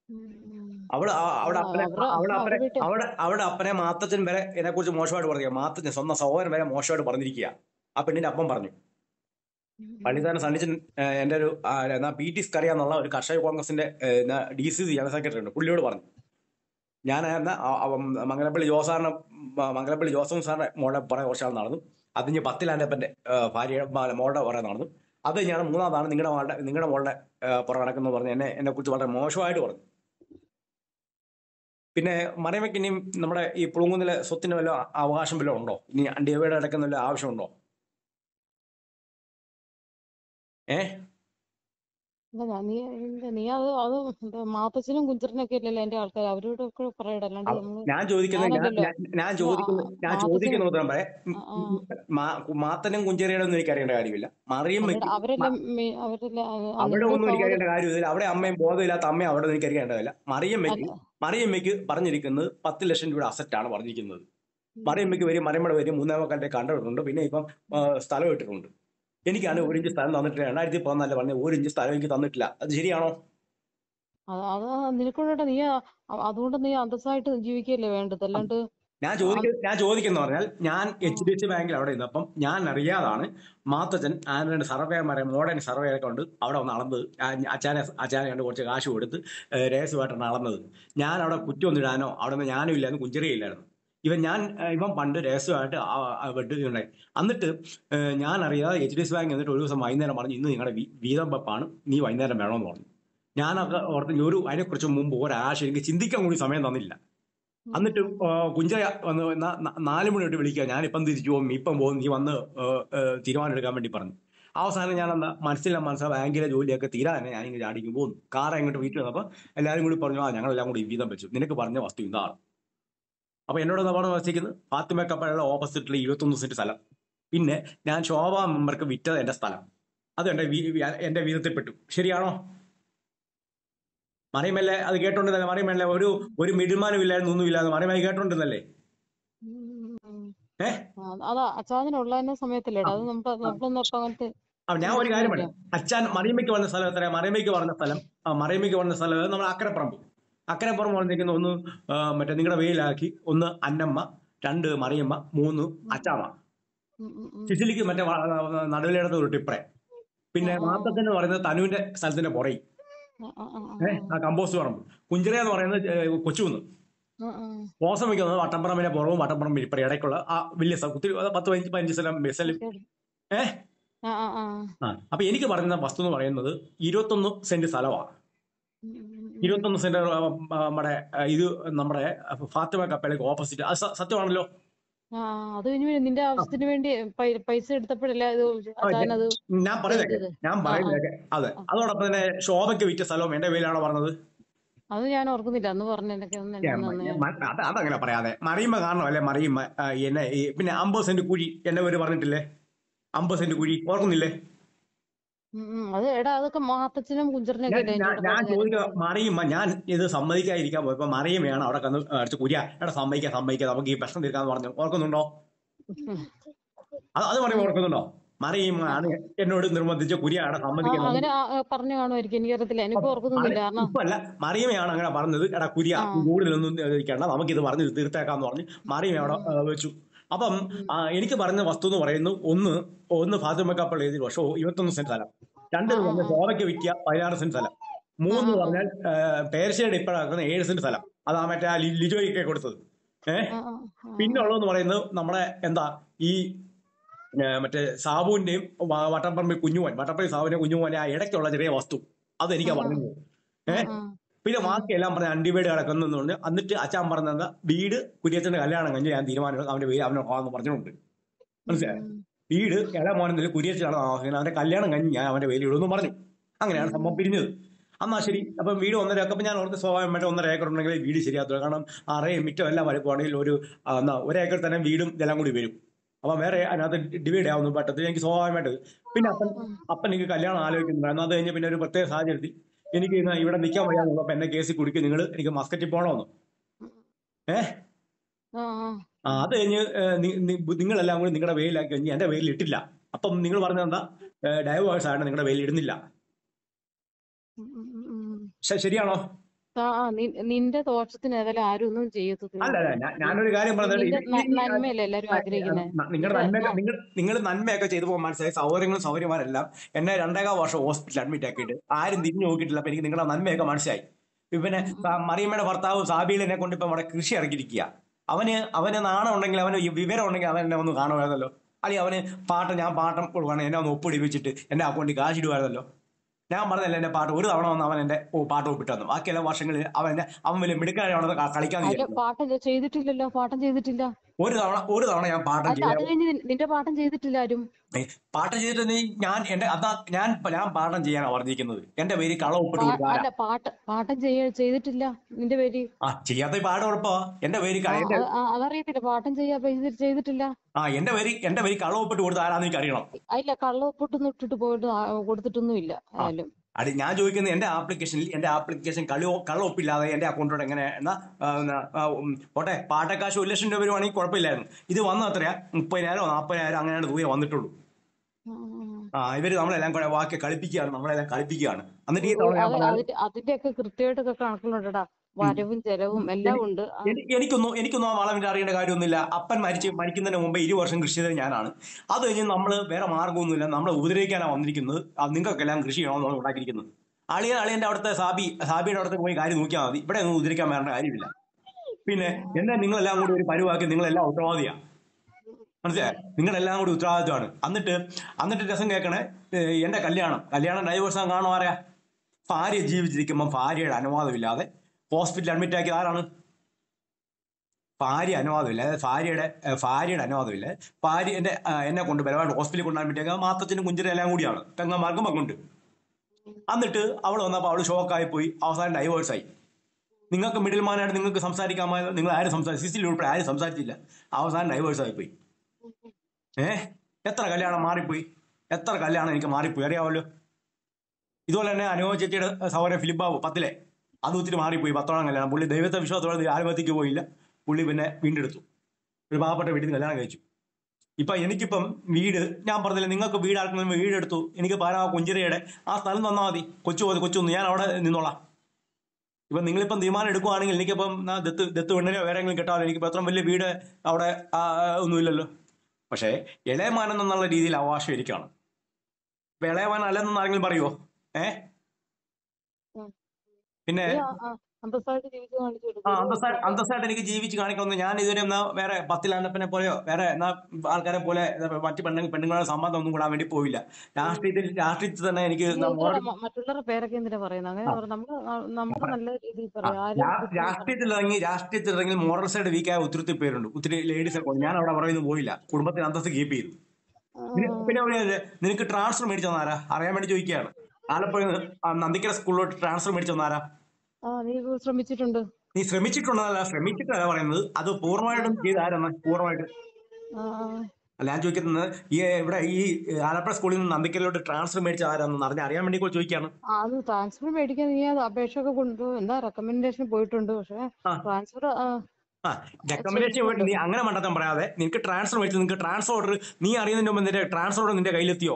അവള് ആ- അവിടെ അപ്പനെ അവരുടെ അവിടെ അപ്പനെ അവരുടെ വീട്ടിൽ അവിടെ അവിടെ അപ്പനെ മാത്തച്ഛൻ വരെ എന്നെ കുറിച്ച് മോശമായിട്ട് പറയുക മാത്തച്ഛൻ സ്വന്തം സഹോദരൻ വരെ മോശമായിട്ട് പറഞ്ഞിരിക്കുക ആ പെണ്ണിന്റെ അപ്പം പറഞ്ഞു പള്ളിത്താന സണ്ണിച്ചൻ ഏഹ്, എന്റെ ഒരു ആ, എന്നാ പി ടി സ്കറിയ എന്നുള്ള ഒരു കർഷക കോൺഗ്രസിന്റെ D C C general secretary ഉണ്ട് പുള്ളിയോട് പറഞ്ഞു ഞാൻ എന്നാ ആ- ആ- മംഗലപ്പള്ളി ജോസാറിന് മ- മംഗലപ്പള്ളി ജോസഫ് സാറിന്റെ മോളെ പുറകെ കുറച്ചാൾ നടന്നു അതിന് പത്തിലാൻ്റെപ്പന്റെ ഭാര്യ മ- മോളുടെ പുറകെ നടന്നു അത് കഴിഞ്ഞാണ് മൂന്നാമതാണ് നിങ്ങളുടെ മകളുടെ നിങ്ങളുടെ മോളുടെ പുറം നടക്കുന്നു പറഞ്ഞ് എന്നെ എന്നെ കുറിച്ച് വളരെ മോശമായിട്ട് പറഞ്ഞു പിന്നെ മറിയമ്മയ്ക്ക് ഇനിയും നമ്മുടെ ഈ പുളുങ്കുന്നിലെ സ്വത്തിന് വല്ല അവകാശം വല്ലതും ഉണ്ടോ ഇനി ഡിവൈഡ് അടക്കുന്ന വല്ല ആവശ്യമുണ്ടോ ഏ അല്ല ഞാൻ നീ എന്താ നീ അത് അത് എന്താ മാത്തച്ഛനും കുഞ്ചറിനൊക്കെ അല്ലല്ലോ എന്റെ ആൾക്കാർ അവരോടൊക്കെ പറയട അല്ലാണ്ട് അവ- നമ്മള് ഞാൻ ചോദിക്കുന്നത് ഞാൻ ഞാനല്ലല്ലോ ഞാൻ- ഞാൻ മാ- ചോദിക്കുന്നത് ഞാൻ മാത്തച്ഛനും ചോദിക്കുന്ന ഉത്തരം പറയാം ആ ആ മാ- മാത്തനും കുഞ്ചേരിയുടെ ഒന്നും എനിക്ക് അറിയേണ്ട കാര്യമില്ല അവരുടെ മറിയമ്മയ്ക്ക് അവരെല്ലാം മെ- അവരെല്ലാം ആ, ആ, അവിടെ നിങ്ങളുടെ ഒന്നും എനിക്ക് സഹോദരൻ അറിയേണ്ട കാര്യമില്ല അവിടെ അമ്മയും ബോധമില്ലാത്ത അമ്മയും അവിടെ എനിക്ക് അറിയേണ്ടതല്ല മറിയമ്മയ്ക്ക് അല്ല മറിയമ്മയ്ക്ക് പറഞ്ഞിരിക്കുന്നത് പത്ത് ലക്ഷം രൂപയുടെ അസറ്റാണ് പറഞ്ഞിരിക്കുന്നത് ഉം, മറിയമ്മയ്ക്ക് വരും മറിയമ്മയുടെ വരും മൂന്നാമക്കാരുടെ കണ്ടിട്ടുണ്ട് പിന്നെ ഇപ്പം ആ, സ്ഥലം ഇട്ടിട്ടുണ്ട് എനിക്കാണ് ഒരു ഇഞ്ച് സ്ഥലം തന്നിട്ടില്ല രണ്ടായിരത്തി പതിനാലില് പറഞ്ഞ ഒരു ഇഞ്ച് സ്ഥലം എനിക്ക് തന്നിട്ടില്ല അത് ശരിയാണോ അത് അത് നിനക്കൂടെ നീ ആ- അതുകൊണ്ട് നീ അന്തസ്സായിട്ട് ജീവിക്കുകയല്ലേ വേണ്ടത് അല്ലാണ്ട് ഞാൻ ആ, ചോദിക്ക ഞാൻ ചോദിക്കുന്ന പറഞ്ഞാൽ ഞാൻ ആ, എച്ച് ഡി എഫ് സി ബാങ്കിൽ അവിടെ ഇരുന്നപ്പം ഞാൻ അറിയാതാണ് മാത്തച്ഛൻ ആരുടെ സർവേമാരെ മോഡേൺ സർവേ ഒക്കെ ഉണ്ട് അവിടെ വന്ന് അളന്നത് അച്ഛനെ അച്ഛനെ കണ്ട് കുറച്ച് കാശ് കൊടുത്ത് രേസുമായിട്ടാണ് അളന്നത് ഞാൻ അവിടെ കുറ്റമൊന്നും ഇടാനോ അവിടെ നിന്ന് ഞാനും ഇല്ലായിരുന്നു കുഞ്ചറിയില്ലായിരുന്നു ഇവൻ ഞാൻ ഏഹ് ഇവൻ പണ്ട് രഹസ്യമായിട്ട് വെട്ടുകയുണ്ടായി എന്നിട്ട് ഏഹ് ഞാൻ അറിയാതെ H D F C bank എന്നിട്ട് ഒരു ദിവസം വൈകുന്നേരം പറഞ്ഞു ഇന്ന് നിങ്ങളുടെ വീ- വീതം വെപ്പാണ് നീ വൈകുന്നേരം വേണമെന്ന് പറഞ്ഞു ഞാനൊക്കെ ഓർത്ത് ഇനി ഒരു അതിനെക്കുറിച്ച് മുമ്പ് ഒരാശയം എനിക്ക് ചിന്തിക്കാൻ കൂടി സമയം തന്നില്ല ഉം, എന്നിട്ട് ഉം, ആ, കുഞ്ചയ വന്ന് ന- ന- നാല് മണി തൊട്ട് വിളിക്കുക ഞാനിപ്പം തിരിച്ചു പോകും ഇപ്പം പോകും നീ വന്ന് ഏ, ഏ, തീരുമാനം എടുക്കാൻ വേണ്ടി പറഞ്ഞു അവസാനം ഞാൻ എന്താ മനസ്സിലെ മനസ്സിലെ ബാങ്കിലെ ജോലിയൊക്കെ തീരാതെ ഞാൻ ഇങ്ങനെ ചാടിക്കും പോകുന്നു കാർ അങ്ങോട്ട് വീട്ടിൽ വന്നപ്പോൾ എല്ലാവരും കൂടി പറഞ്ഞു ആ ഞങ്ങളെല്ലാം കൂടി വീതം വെച്ചു നിനക്ക് പറഞ്ഞ വസ്തു ഇതാണ് അപ്പൊ എന്നോട് എന്താ പറഞ്ഞു വച്ചിരിക്കുന്നത് ഫാത്തിമ കപ്പയുടെ ഓപ്പോസിറ്റിൽ ഇരുപത്തൊന്ന് സെന്റ് സ്ഥലം പിന്നെ ഞാൻ ശോഭ മെമ്പർക്ക് വിറ്റത് എന്റെ സ്ഥലം അത് എന്റെ വീ- വീ- എന്റെ വീതത്തിൽപ്പെട്ടു ശരിയാണോ മറിയമല്ലേ അത് കേട്ടോണ്ടെന്നല്ലേ മറിയമല്ലേ ഒരു ഒരു മിഡിൽമാനും ഇല്ലായിരുന്നു ഒന്നും ഇല്ലായിരുന്നു മറിയമായി കേട്ടോണ്ടെന്നല്ലേ ഉം, ഉം. ഏ ആ, അതാ അച്ചായനുള്ള സമയത്തല്ലേടാ അത് നമ്മുടെ നമ്മളൊന്നും അപ്പൊ അങ്ങനത്തെ അപ്പൊ ഞാൻ ഒരു കാര്യം പ്രശ്നമില്ല പറയാം അച്ഛൻ മറിയമ്മയ്ക്ക് വന്ന സ്ഥലം എത്രയാ മറിയമ്മയ്ക്ക് പറഞ്ഞ സ്ഥലം ആ മറിയമ്മയ്ക്ക് വന്ന സ്ഥലം നമ്മൾ അക്കരപ്പറമ്പ് അക്കരപ്പുറം പറഞ്ഞിരിക്കുന്ന ഒന്ന് ആ, മറ്റേ നിങ്ങളുടെ വെയിലാക്കി ഒന്ന് അന്നമ്മ രണ്ട് മറിയമ്മ മൂന്ന് ഉം, അച്ചാമ്മ ഉം, ഉം, ഉം. സിസിലിക്ക് മറ്റേ നടുവിലിടത്ത് ഒരു ടിപ്പറെ ആ, പിന്നെ ആ, മാത്തത്തിന് പറയുന്നത് തനുവിന്റെ സ്ഥലത്തിന്റെ പുറയിൽ ആ, ആ, ആ, ഏഹ് ആ കമ്പോസ്റ്റ് പറമ്പ് കുഞ്ചിറ എന്ന് പറയുന്നത് ഏ, കൊച്ചുകുന്ന് ആ, ആ. മോസം വയ്ക്കുന്നത് വട്ടപ്പറമ്പിന്റെ പുറവും വട്ടപ്പറമ്പ് ഇപ്പറ ഇടയ്ക്കുള്ള ആ വലിയ സ്ഥലം ഒത്തിരി അത് പത്ത് പതിനഞ്ച് പതിനഞ്ച് സ്ഥലം ബസ്സിൽ ശരി. ഏഹ് ആ, ആ, ആ. ആ അപ്പൊ എനിക്ക് പറയുന്ന വസ്തു എന്ന് പറയുന്നത് ഇരുപത്തൊന്ന് സെന്റ് സ്ഥലമാണ് ഉം, ഉം, ഉം. ഇരുപത്തൊന്ന് സെന്റ് ആ, ആ, നമ്മുടെ ആ, ഇത് നമ്മുടെ ഫാത്തിമ കപ്പലേക്ക് ഓപ്പോസിറ്റ് അത് സ- സത്യമാണല്ലോ ആ അത് കഴിഞ്ഞ് നിന്റെ ആവശ്യത്തിന് വേണ്ടി പൈ- പൈസ എടുത്തപ്പോഴല്ലേ ഇത് ആ, അച്ചായൻ ഞാൻ അത് ഞാൻ പറയുന്നതൊക്കെ ചെയ്തത് ഞാൻ ആ ആ പറയുന്നതൊക്കെ അതെ ആ. അതോടൊപ്പം തന്നെ ശോഭയ്ക്ക് വിറ്റ സ്ഥലവും എന്റെ പേരിലാണോ പറഞ്ഞത് അത് ഞാൻ ഓർക്കുന്നില്ല അന്ന് പറഞ്ഞതിനൊക്കെ ഒന്ന് ഞാൻ എന്നെ മ- ഒന്ന് ഞാൻ മ- അത് അതങ്ങനെ പറയാതെ മറിയുമ്പ കാരണം അല്ലേ മറിയുമ്പ ആ, എന്നെ ഈ പിന്നെ അമ്പത് സെന്റ് കുഴി എന്റെ പേര് പറഞ്ഞിട്ടില്ലേ അമ്പത് സെന്റ് കുഴി ഓർക്കുന്നില്ലേ ഉം, ഉം. അത് എടാ അതൊക്കെ മാത്തച്ഛനും കുഞ്ചറിനൊക്കെ ഞാൻ അല്ലേ ഞാൻ എന്നോട് ഞാൻ പറഞ്ഞ ചോദിക്കുക കാര്യങ്ങൾ മറിയുമ്മ ഞാൻ ഇത് സമ്മതിക്കാതിരിക്കാൻ പോയപ്പോ മറിയമ്മയാണ് അവിടെ കന്ന് അടിച്ച് കുര്യ എടാ സമ്മതിക്കാം സമ്മതിക്കാം നമുക്ക് ഈ പ്രശ്നം തീർക്കാന്ന് പറഞ്ഞു ഓർക്കുന്നുണ്ടോ അത് അത് പറയുമ്പോൾ ഓർക്കുന്നുണ്ടോ മറിയുമ്മയാണ് എന്നോട് നിർബന്ധിച്ച കുര്യ അവിടെ ആ സമ്മതിക്കാൻ നമുക്ക് അങ്ങനെ ആ, ആ, പറഞ്ഞു കാണുമായിരിക്കും എനിക്കറിയത്തില്ല എനിക്ക് മറി ഓർക്കുന്നില്ല കാരണം ഇപ്പൊ അല്ല മറിയമ്മയാണ് അങ്ങനെ പറഞ്ഞത് എടാ കുര്യ ആ കൂടുതലൊന്നും ഇരിക്കണ്ട നമുക്കിത് പറഞ്ഞ് തീർത്തേക്കാന്ന് പറഞ്ഞ് മറിയമ്മ അവിടെ ഉം, ആ, വെച്ചു അപ്പം ഉം, ആ, എനിക്ക് പറഞ്ഞ വസ്തു എന്ന് പറയുന്നു ഒന്ന് ഒന്ന് ഫാത്തിമ കപ്പൾ എഴുതി വർഷം ഇരുപത്തൊന്ന് സെന്റ് സ്ഥലം രണ്ട് ആ എന്ന് ആ പറഞ്ഞാൽ ആ ശോഭയ്ക്ക് വിൽക്കുക പതിനാറ് സെന്റ് സ്ഥലം ആ മൂന്ന് ആ ആ പറഞ്ഞാൽ പേർഷ്യയുടെ ഇപ്പോഴാക്കുന്ന ഏഴ് സെന്റ് സ്ഥലം അതാ മറ്റേ ആ ലി- ലിജോയ്ക്ക് കൊടുത്തത് ഏഹ് ആ ആ ആ പിന്നെ ഉള്ളതെന്ന് പറയുന്നത് നമ്മുടെ എന്താ ഈ ഏ, മറ്റേ സാബുവിന്റെയും വ- വട്ടപ്പറമ്പിൽ കുഞ്ഞുമോൻ വട്ടപ്പറമ്പിൽ സാബുവിന്റെ കുഞ്ഞുമോനെ ആ ഇടയ്ക്കുള്ള ചെറിയ വസ്തു അത് ആ എനിക്കാ ആ പറഞ്ഞത് ആ ഏഹ് ആ പിന്നെ ആ ബാക്കിയെല്ലാം പറഞ്ഞ അണ്ടിവീട് കിടക്കുന്നു പറഞ്ഞ് എന്നിട്ട് അച്ഛൻ പറഞ്ഞത് വീട് കുര്യച്ചന്റെ കല്യാണം കഴിഞ്ഞ് ഞാൻ തീരുമാനം അവന്റെ പേര് അവനെ പോകാന്ന് പറഞ്ഞിട്ടുണ്ട് ഉം, മനസ്സിലായോ ഉം. വീട് ഇളമോനെന്തെങ്കിലും കുര്യച്ചനാണ് താമസിക്കുന്നത് അവന്റെ കല്യാണം കഴിഞ്ഞ് ഞാൻ അവന്റെ പേര് ഇടുമെന്ന് പറഞ്ഞു അങ്ങനെയാണ് ഉം, സംഭവം പിരിഞ്ഞത് എന്നാ ശരി അപ്പം വീട് ഒന്നര ഒക്കെ ഞാൻ ഓർത്ത് സ്വാഭാവികമായിട്ട് ഒന്നര ഏക്കർ ഉണ്ടെങ്കിൽ വീട് ശരിയാത്തുള്ളൂ കാരണം അറയും മിറ്റം എല്ലാം വലുപ്പമാണെങ്കിൽ ഒരു ആ, എന്നാ ഒരേക്കർ തന്നെ വീടും ഇതെല്ലാം കൂടി വരും അപ്പം വേറെ അതിനകത്ത് ഡിവൈഡ് ആവുന്നു പറ്റത്തില്ല എനിക്ക് സ്വാഭാവികമായിട്ട് പിന്നെ അപ്പൻ ഉം. അപ്പൻ എനിക്ക് കല്യാണം ആലോചിക്കുന്നുണ്ട് അത് കഴിഞ്ഞ് പിന്നെ ഒരു പ്രത്യേക സാഹചര്യത്തിൽ എനിക്ക് ഇന്ന് ഇവിടെ നിൽക്കാൻ വയ്യാന്ന് അപ്പൊ എന്നെ കേസിൽ കുടിക്കും നിങ്ങൾ എനിക്ക് മസ്കറ്റിൽ പോകണമെന്ന് ഏഹ് ആ ആ ആ അത് കഴിഞ്ഞ് ഏഹ്, നി- നി- നിങ്ങളെല്ലാം കൂടി നിങ്ങളുടെ വെയിലാക്കി കഴിഞ്ഞ് എന്റെ വെയിൽ ഇട്ടില്ല അപ്പം നിങ്ങൾ പറഞ്ഞത് എന്താ ഡൈവേഴ്സ് ആണ് നിങ്ങളുടെ വെയിൽ ഇടുന്നില്ല ഉം, ഉം, ഉം, ഉം. ശ- ശരിയാണോ ആ ആ, നി- നിന്റെ ദോഷത്തിന് ഏതായാലും ആരും ഒന്നും ചെയ്യത്തില്ല അല്ല അല്ല ഞാൻ- ഞാനൊരു കാര്യം പറഞ്ഞത് നിന്റെ ന- നന്മയല്ലേ എല്ലാരും ആഗ്രഹിക്കുന്നത് നിങ്ങളുടെ നിന്റെ നന്മയൊക്കെ ആ നിങ്ങൾ നിങ്ങൾ നന്മയൊക്കെ ചെയ്തു പോകാൻ മനസ്സിലായി സൗകര്യങ്ങളും സൗകര്യമാരെല്ലാം എന്നെ രണ്ടേകാൽ വർഷം ഹോസ്പിറ്റലിൽ അഡ്മിറ്റ് ആക്കിയിട്ട് ആരും തിരിഞ്ഞു നോക്കിയിട്ടില്ല അപ്പൊ എനിക്ക് നിങ്ങളുടെ നന്മയൊക്കെ മനസ്സിലായി ഇപ്പൊ പിന്നെ ഉം, ഉം. സാ- മറിയമ്മയുടെ ഭർത്താവ് സാബീലിനെ കൊണ്ട് ഇപ്പൊ അവിടെ കൃഷി ഇറക്കിയിരിക്കുക അവന് അവന് നാണം ഉണ്ടെങ്കിൽ അവന് ഈ വിവരം ഉണ്ടെങ്കിൽ അവൻ എന്നെ ഒന്ന് കാണുമായിരുന്നല്ലോ അല്ലെ അവന് പാട്ടം ഞാൻ പാട്ടം കൊടുക്കുകയാണ് എന്നെ ഒന്ന് ഒപ്പിടിപ്പിച്ചിട്ട് എന്റെ അക്കൗണ്ടിൽ കാശ് ഇടുമായിരുന്നല്ലോ ഞാൻ പറഞ്ഞില്ല എന്റെ പാട്ട് ഒരു തവണ വന്ന് അവൻ എന്റെ ഓ പാട്ട് ഒപ്പിട്ട് തന്നു ബാക്കിയെല്ലാം വർഷങ്ങളിൽ അവൻ എന്നെ അവൻ വലിയ മിടുക്കാനാണെന്ന് കളിക്കാൻ അല്ല വിചാരിച്ചു പാട്ടം ചെയ്തിട്ടില്ലല്ലോ പാട്ടം ചെയ്തിട്ടില്ല ഒരു തവണ ഒരു തവണ ഞാൻ പാട്ടം അല്ല അത് ചെയ്യാൻ കഴിഞ്ഞ് നി- നിന്റെ പാട്ടം ചെയ്തിട്ടില്ല ആരും ഏ, പാട്ടം ചെയ്തിട്ട് നീ ഞാൻ എന്റെ അതാ ഞാൻ ഞാൻ പാട്ടം ചെയ്യാനാണ് പറഞ്ഞിരിക്കുന്നത് എന്റെ പേര് കള ഒപ്പിട്ട് പാ- കൊടുക്കാനാ അല്ല പാട്ട് പാട്ടം ചെയ്യ ചെയ്തിട്ടില്ല നിന്റെ പേര് ആ ചെയ്യാത്ത പാട് ഉറപ്പാ എന്റെ പേര് ആ, ക- എന്റെ ആ, ആ, അതറിയത്തില്ല പാട്ടം ചെയ്യാ ചെയ്തി- ചെയ്തിട്ടില്ല ആ എന്റെ പേര് എന്റെ പേര് കള ഒപ്പിട്ട് കൊടുത്ത ആരാന്ന് എനിക്ക് അറിയണം അതില്ല കള്ള ഒപ്പിട്ടൊന്നും ഇട്ടിട്ട് പോയിട്ട് ആ- കൊടുത്തിട്ടൊന്നും ഇല്ല ആ ആയാലും അത് ഞാൻ ചോദിക്കുന്നത് എന്റെ ആപ്ലിക്കേഷനിൽ എന്റെ ആപ്ലിക്കേഷൻ കളി കള്ള ഒപ്പില്ലാതെ എന്റെ അക്കൗണ്ടോട് എങ്ങനെ എന്നാ ആ, എന്നാ, ആ, ഉം, പോട്ടെ പാട്ടക്കാശ് ഒരു ലക്ഷം രൂപ വരുവാണെങ്കിൽ കുഴപ്പമില്ലായിരുന്നു ഇത് വന്ന അത്രയാ മുപ്പതിനായിരം നാൽപ്പതിനായിരം അങ്ങനെയാണ് ദൂരെ വന്നിട്ടുള്ളൂ ആ, ആ ഇവര് നമ്മളെല്ലാം കൂടെ വാക്കി കളിപ്പിക്കുകയാണ് നമ്മളെല്ലാം കളിപ്പിക്കുകയാണ് എന്നിട്ട് ഈ ഓ, തവണ ഞാൻ അത് പറഞ്ഞത് അതിന്റെ അതിന്റെ ഒക്കെ കൃത്യമായിട്ടൊക്കെ കണക്കുകളുണ്ടടാ വരവും ചെലവും എല്ലാം എനി- ഉണ്ട് ആ, എനി- എനിക്കൊന്നും എനിക്കൊന്നും ആ വളവിന്റെ അറിയേണ്ട കാര്യമൊന്നുമില്ല അപ്പൻ മരിച്ച് മരിക്കുന്നതിന് മുമ്പ് ഇരു വർഷം കൃഷി ചെയ്തത് ഞാനാണ് അത് കഴിഞ്ഞ് നമ്മൾ വേറെ മാർഗ്ഗമൊന്നുമില്ല നമ്മളെ ഉപദ്രവിക്കാനാണ് വന്നിരിക്കുന്നത് അത് നിങ്ങൾക്കെല്ലാം കൃഷി ചെയ്യണമെന്നാണ് ഉണ്ടാക്കിയിരിക്കുന്നത് അളിയൻ അളിയന്റെ അവിടുത്തെ സാബി സാബിയുടെ അവിടുത്തെ പോയി കാര്യം നോക്കിയാൽ മതി ഇവിടെ ഒന്നും ഉദ്ധരിക്കാൻ വരേണ്ട കാര്യമില്ല പിന്നെ എന്നെ നിങ്ങളെല്ലാം കൂടി ഒരു പരിവാക്കി നിങ്ങളെല്ലാം ഉത്തരവാദിയാ മനസ്സിലായോ നിങ്ങളെല്ലാം കൂടി ഉത്തരവാദിത്വമാണ് എന്നിട്ട് എന്നിട്ട് രസം കേൾക്കണേ ഏഹ് എന്റെ കല്യാണം കല്യാണം ഡൈവേഴ്സ് കാണും ആരാ ഭാര്യ ജീവിച്ചിരിക്കുമ്പോൾ ഭാര്യയുടെ അനുവാദമില്ലാതെ ഹോസ്പിറ്റലിൽ അഡ്മിറ്റ് ആക്കിയത് ആരാണ് ഭാര്യ അനുവാദമില്ല അതായത് ഭാര്യയുടെ ഏഹ് ഭാര്യയുടെ അനുവാദമില്ല ഭാര്യ എന്റെ ആ, എന്നെ കൊണ്ട് ബലമായിട്ട് ഹോസ്പിറ്റലിൽ കൊണ്ടുപോകാൻ പറ്റിയ മാത്തച്ഛനും കുഞ്ചിനും എല്ലാം കൂടിയാണ് തെങ്ങന്മാർക്കും പങ്കുണ്ട് എന്നിട്ട് അവൾ വന്നപ്പോൾ അവൾ ഷോക്കായി പോയി അവസാനം ഡൈവേഴ്സ് ആയി നിങ്ങൾക്ക് മിഡിൽ മാനായിട്ട് നിങ്ങൾക്ക് സംസാരിക്കാമായത് നിങ്ങൾ ആരും സംസാരിച്ചു സിസിൽ ഉൾപ്പെടെ ആരും സംസാരിച്ചില്ല അവസാനം ഡൈവേഴ്സ് ആയി പോയി ഏ എത്ര കല്യാണം മാറിപ്പോയി എത്ര കല്യാണം എനിക്ക് മാറിപ്പോയി അറിയാമല്ലോ ഇതുപോലെ തന്നെ അനുഭവ ചേച്ചിയുടെ സഹോദരൻ ഫിലിപ്പ് ബാബു പത്തിലെ അത് ഒത്തിരി മാറിപ്പോയി പത്തോളം കല്യാണം പുള്ളി ദൈവത്തെ വിശ്വാസത്തോടെ ആത്മഹത്യക്ക് പോയില്ല പുള്ളി പിന്നെ വീണ്ടെടുത്തു ഒരു പാവപ്പെട്ട വീട്ടിൽ നിന്ന് കല്യാണം കഴിച്ചു ഇപ്പൊ എനിക്കിപ്പം വീട് ഞാൻ പറഞ്ഞില്ല നിങ്ങൾക്ക് വീട് ആർക്കെങ്കിലും വീടെടുത്തു എനിക്ക് പാരാ കുഞ്ചിരയുടെ ആ സ്ഥലം തന്നാൽ മതി കൊച്ചു പോയത് കൊച്ചൊന്നു ഞാൻ അവിടെ നിന്നോളാം ഇപ്പൊ നിങ്ങളിപ്പം തീരുമാനം എടുക്കുവാണെങ്കിൽ എനിക്കിപ്പം നാ ദത്ത് ദത്ത് പെണ്ണിനെ വേറെ എങ്കിലും കെട്ടാമല്ലോ എനിക്കിപ്പോ അത്ര വലിയ വീട് അവിടെ ആ, ഒന്നുമില്ലല്ലോ പക്ഷേ ഇളയമാനം എന്നുള്ള രീതിയിൽ അവകാശം ഇരിക്കുകയാണ് ഇപ്പൊ ഇളയമാൻ അല്ലെന്ന് ആരെങ്കിലും പറയുമോ ഏ ഉം. പിന്നെ നീ ആ- ആ അന്തസ്സായിട്ട് ജീവിച്ച് കാണിച്ചു ആ കൊടുക്കും ഒരു അന്തസ്സായിട്ട് കുഴപ്പമില്ല അന്തസ്സായിട്ട് എനിക്ക് ജീവിച്ച് കാണിക്കണമെന്ന് ഞാൻ ഇതുവരെ എന്നാ വേറെ പത്തിലാണ്ടപ്പനെ പോലെയോ വേറെ എന്നാ ആൾക്കാരെ പോലെ എന്താ മറ്റു പെണ്ണു പെണ്ണുങ്ങളുടെ സമ്മതം ഒന്നും കൂടാൻ വേണ്ടി പോയില്ല രാഷ്ട്രീയത്തിൽ രാഷ്ട്രീയത്തിൽ തന്നെ എനിക്ക് നീ എന്നാ എന്തിനാ മോറൽ മ- മറ്റുള്ളവരുടെ പേരൊക്കെ എന്തിനാ പറയുന്നത് അങ്ങനെ ആ, പറ നമ്മള് ന- നമുക്ക് നല്ല രീതിയിൽ ആ, പറയാം ആരും രാ- കുറ്റം പറ രാഷ്ട്രീയത്തിൽ ഇറങ്ങി രാഷ്ട്രീയത്തിൽ ഇറങ്ങി മോറൽ സൈഡ് വീക്കായ ഒത്തിരി പേരുണ്ട് ഒത്തിരി ലേഡീസ് ഒക്കെ ഉണ്ട് ഞാൻ അവിടെ പറയുന്നു പോയില്ല കുടുംബത്തിന് അന്തസ്സ് കീപ്പ് ചെയ്തു ആ, പിന്നെ പിന്നെ ഒരു കാര്യം, നിനക്ക് ട്രാൻസ്ഫർ മേടിച്ചു തന്നാരാ അറിയാൻ വേണ്ടി ചോദിക്കുകയാണ് ആലപ്പുഴ നന്ദിക്കര സ്കൂളിലോട്ട് ട്രാൻസ്ഫർ മേടിച്ചു തന്നാരാ ആ നീ ശ്രമിച്ചിട്ടുണ്ട് നീ ശ്രമിച്ചിട്ടുണ്ടെന്നല്ല ശ്രമിച്ചിട്ടല്ല പറയുന്നത് അത് പൂർണ്ണമായിട്ടും ചെയ്ത് ആരാണ് പൂർണ്ണമായിട്ട് ആ, ആ. അല്ല ഞാൻ ചോദിക്കുന്നത് ഈ ഇവിടെ ഈ ആലപ്പുഴ സ്കൂളിൽ നിന്ന് നന്ദിക്കലിലോട്ട് ട്രാൻസ്ഫർ മേടിച്ച ആരാന്ന് അറിഞ്ഞ അറിയാൻ വേണ്ടി കൂടി ചോദിക്കുകയാണ് ആ, അത് ട്രാൻസ്ഫർ മേടിക്കാൻ നീ അത് അപേക്ഷ ഒക്കെ കൊണ്ട് എന്താ റെക്കമെൻഡേഷൻ പോയിട്ടുണ്ട് പക്ഷെ ആ ട്രാൻസ്ഫർ ആ റെക്കമെൻഡേഷൻ പോയിട്ട് ചെയ്തിട്ടുണ്ട് നീ അങ്ങനെ മണ്ടത്തം പറയാതെ നിനക്ക് ട്രാൻസ്ഫർ മേടിച്ചു നിനക്ക് ട്രാൻസ്ഫർ ഓർഡർ നീ അറിയുന്നതിന് മുമ്പ് നിന്റെ ട്രാൻസ്ഫർ ഓർഡർ നിന്റെ കയ്യിലെത്തിയോ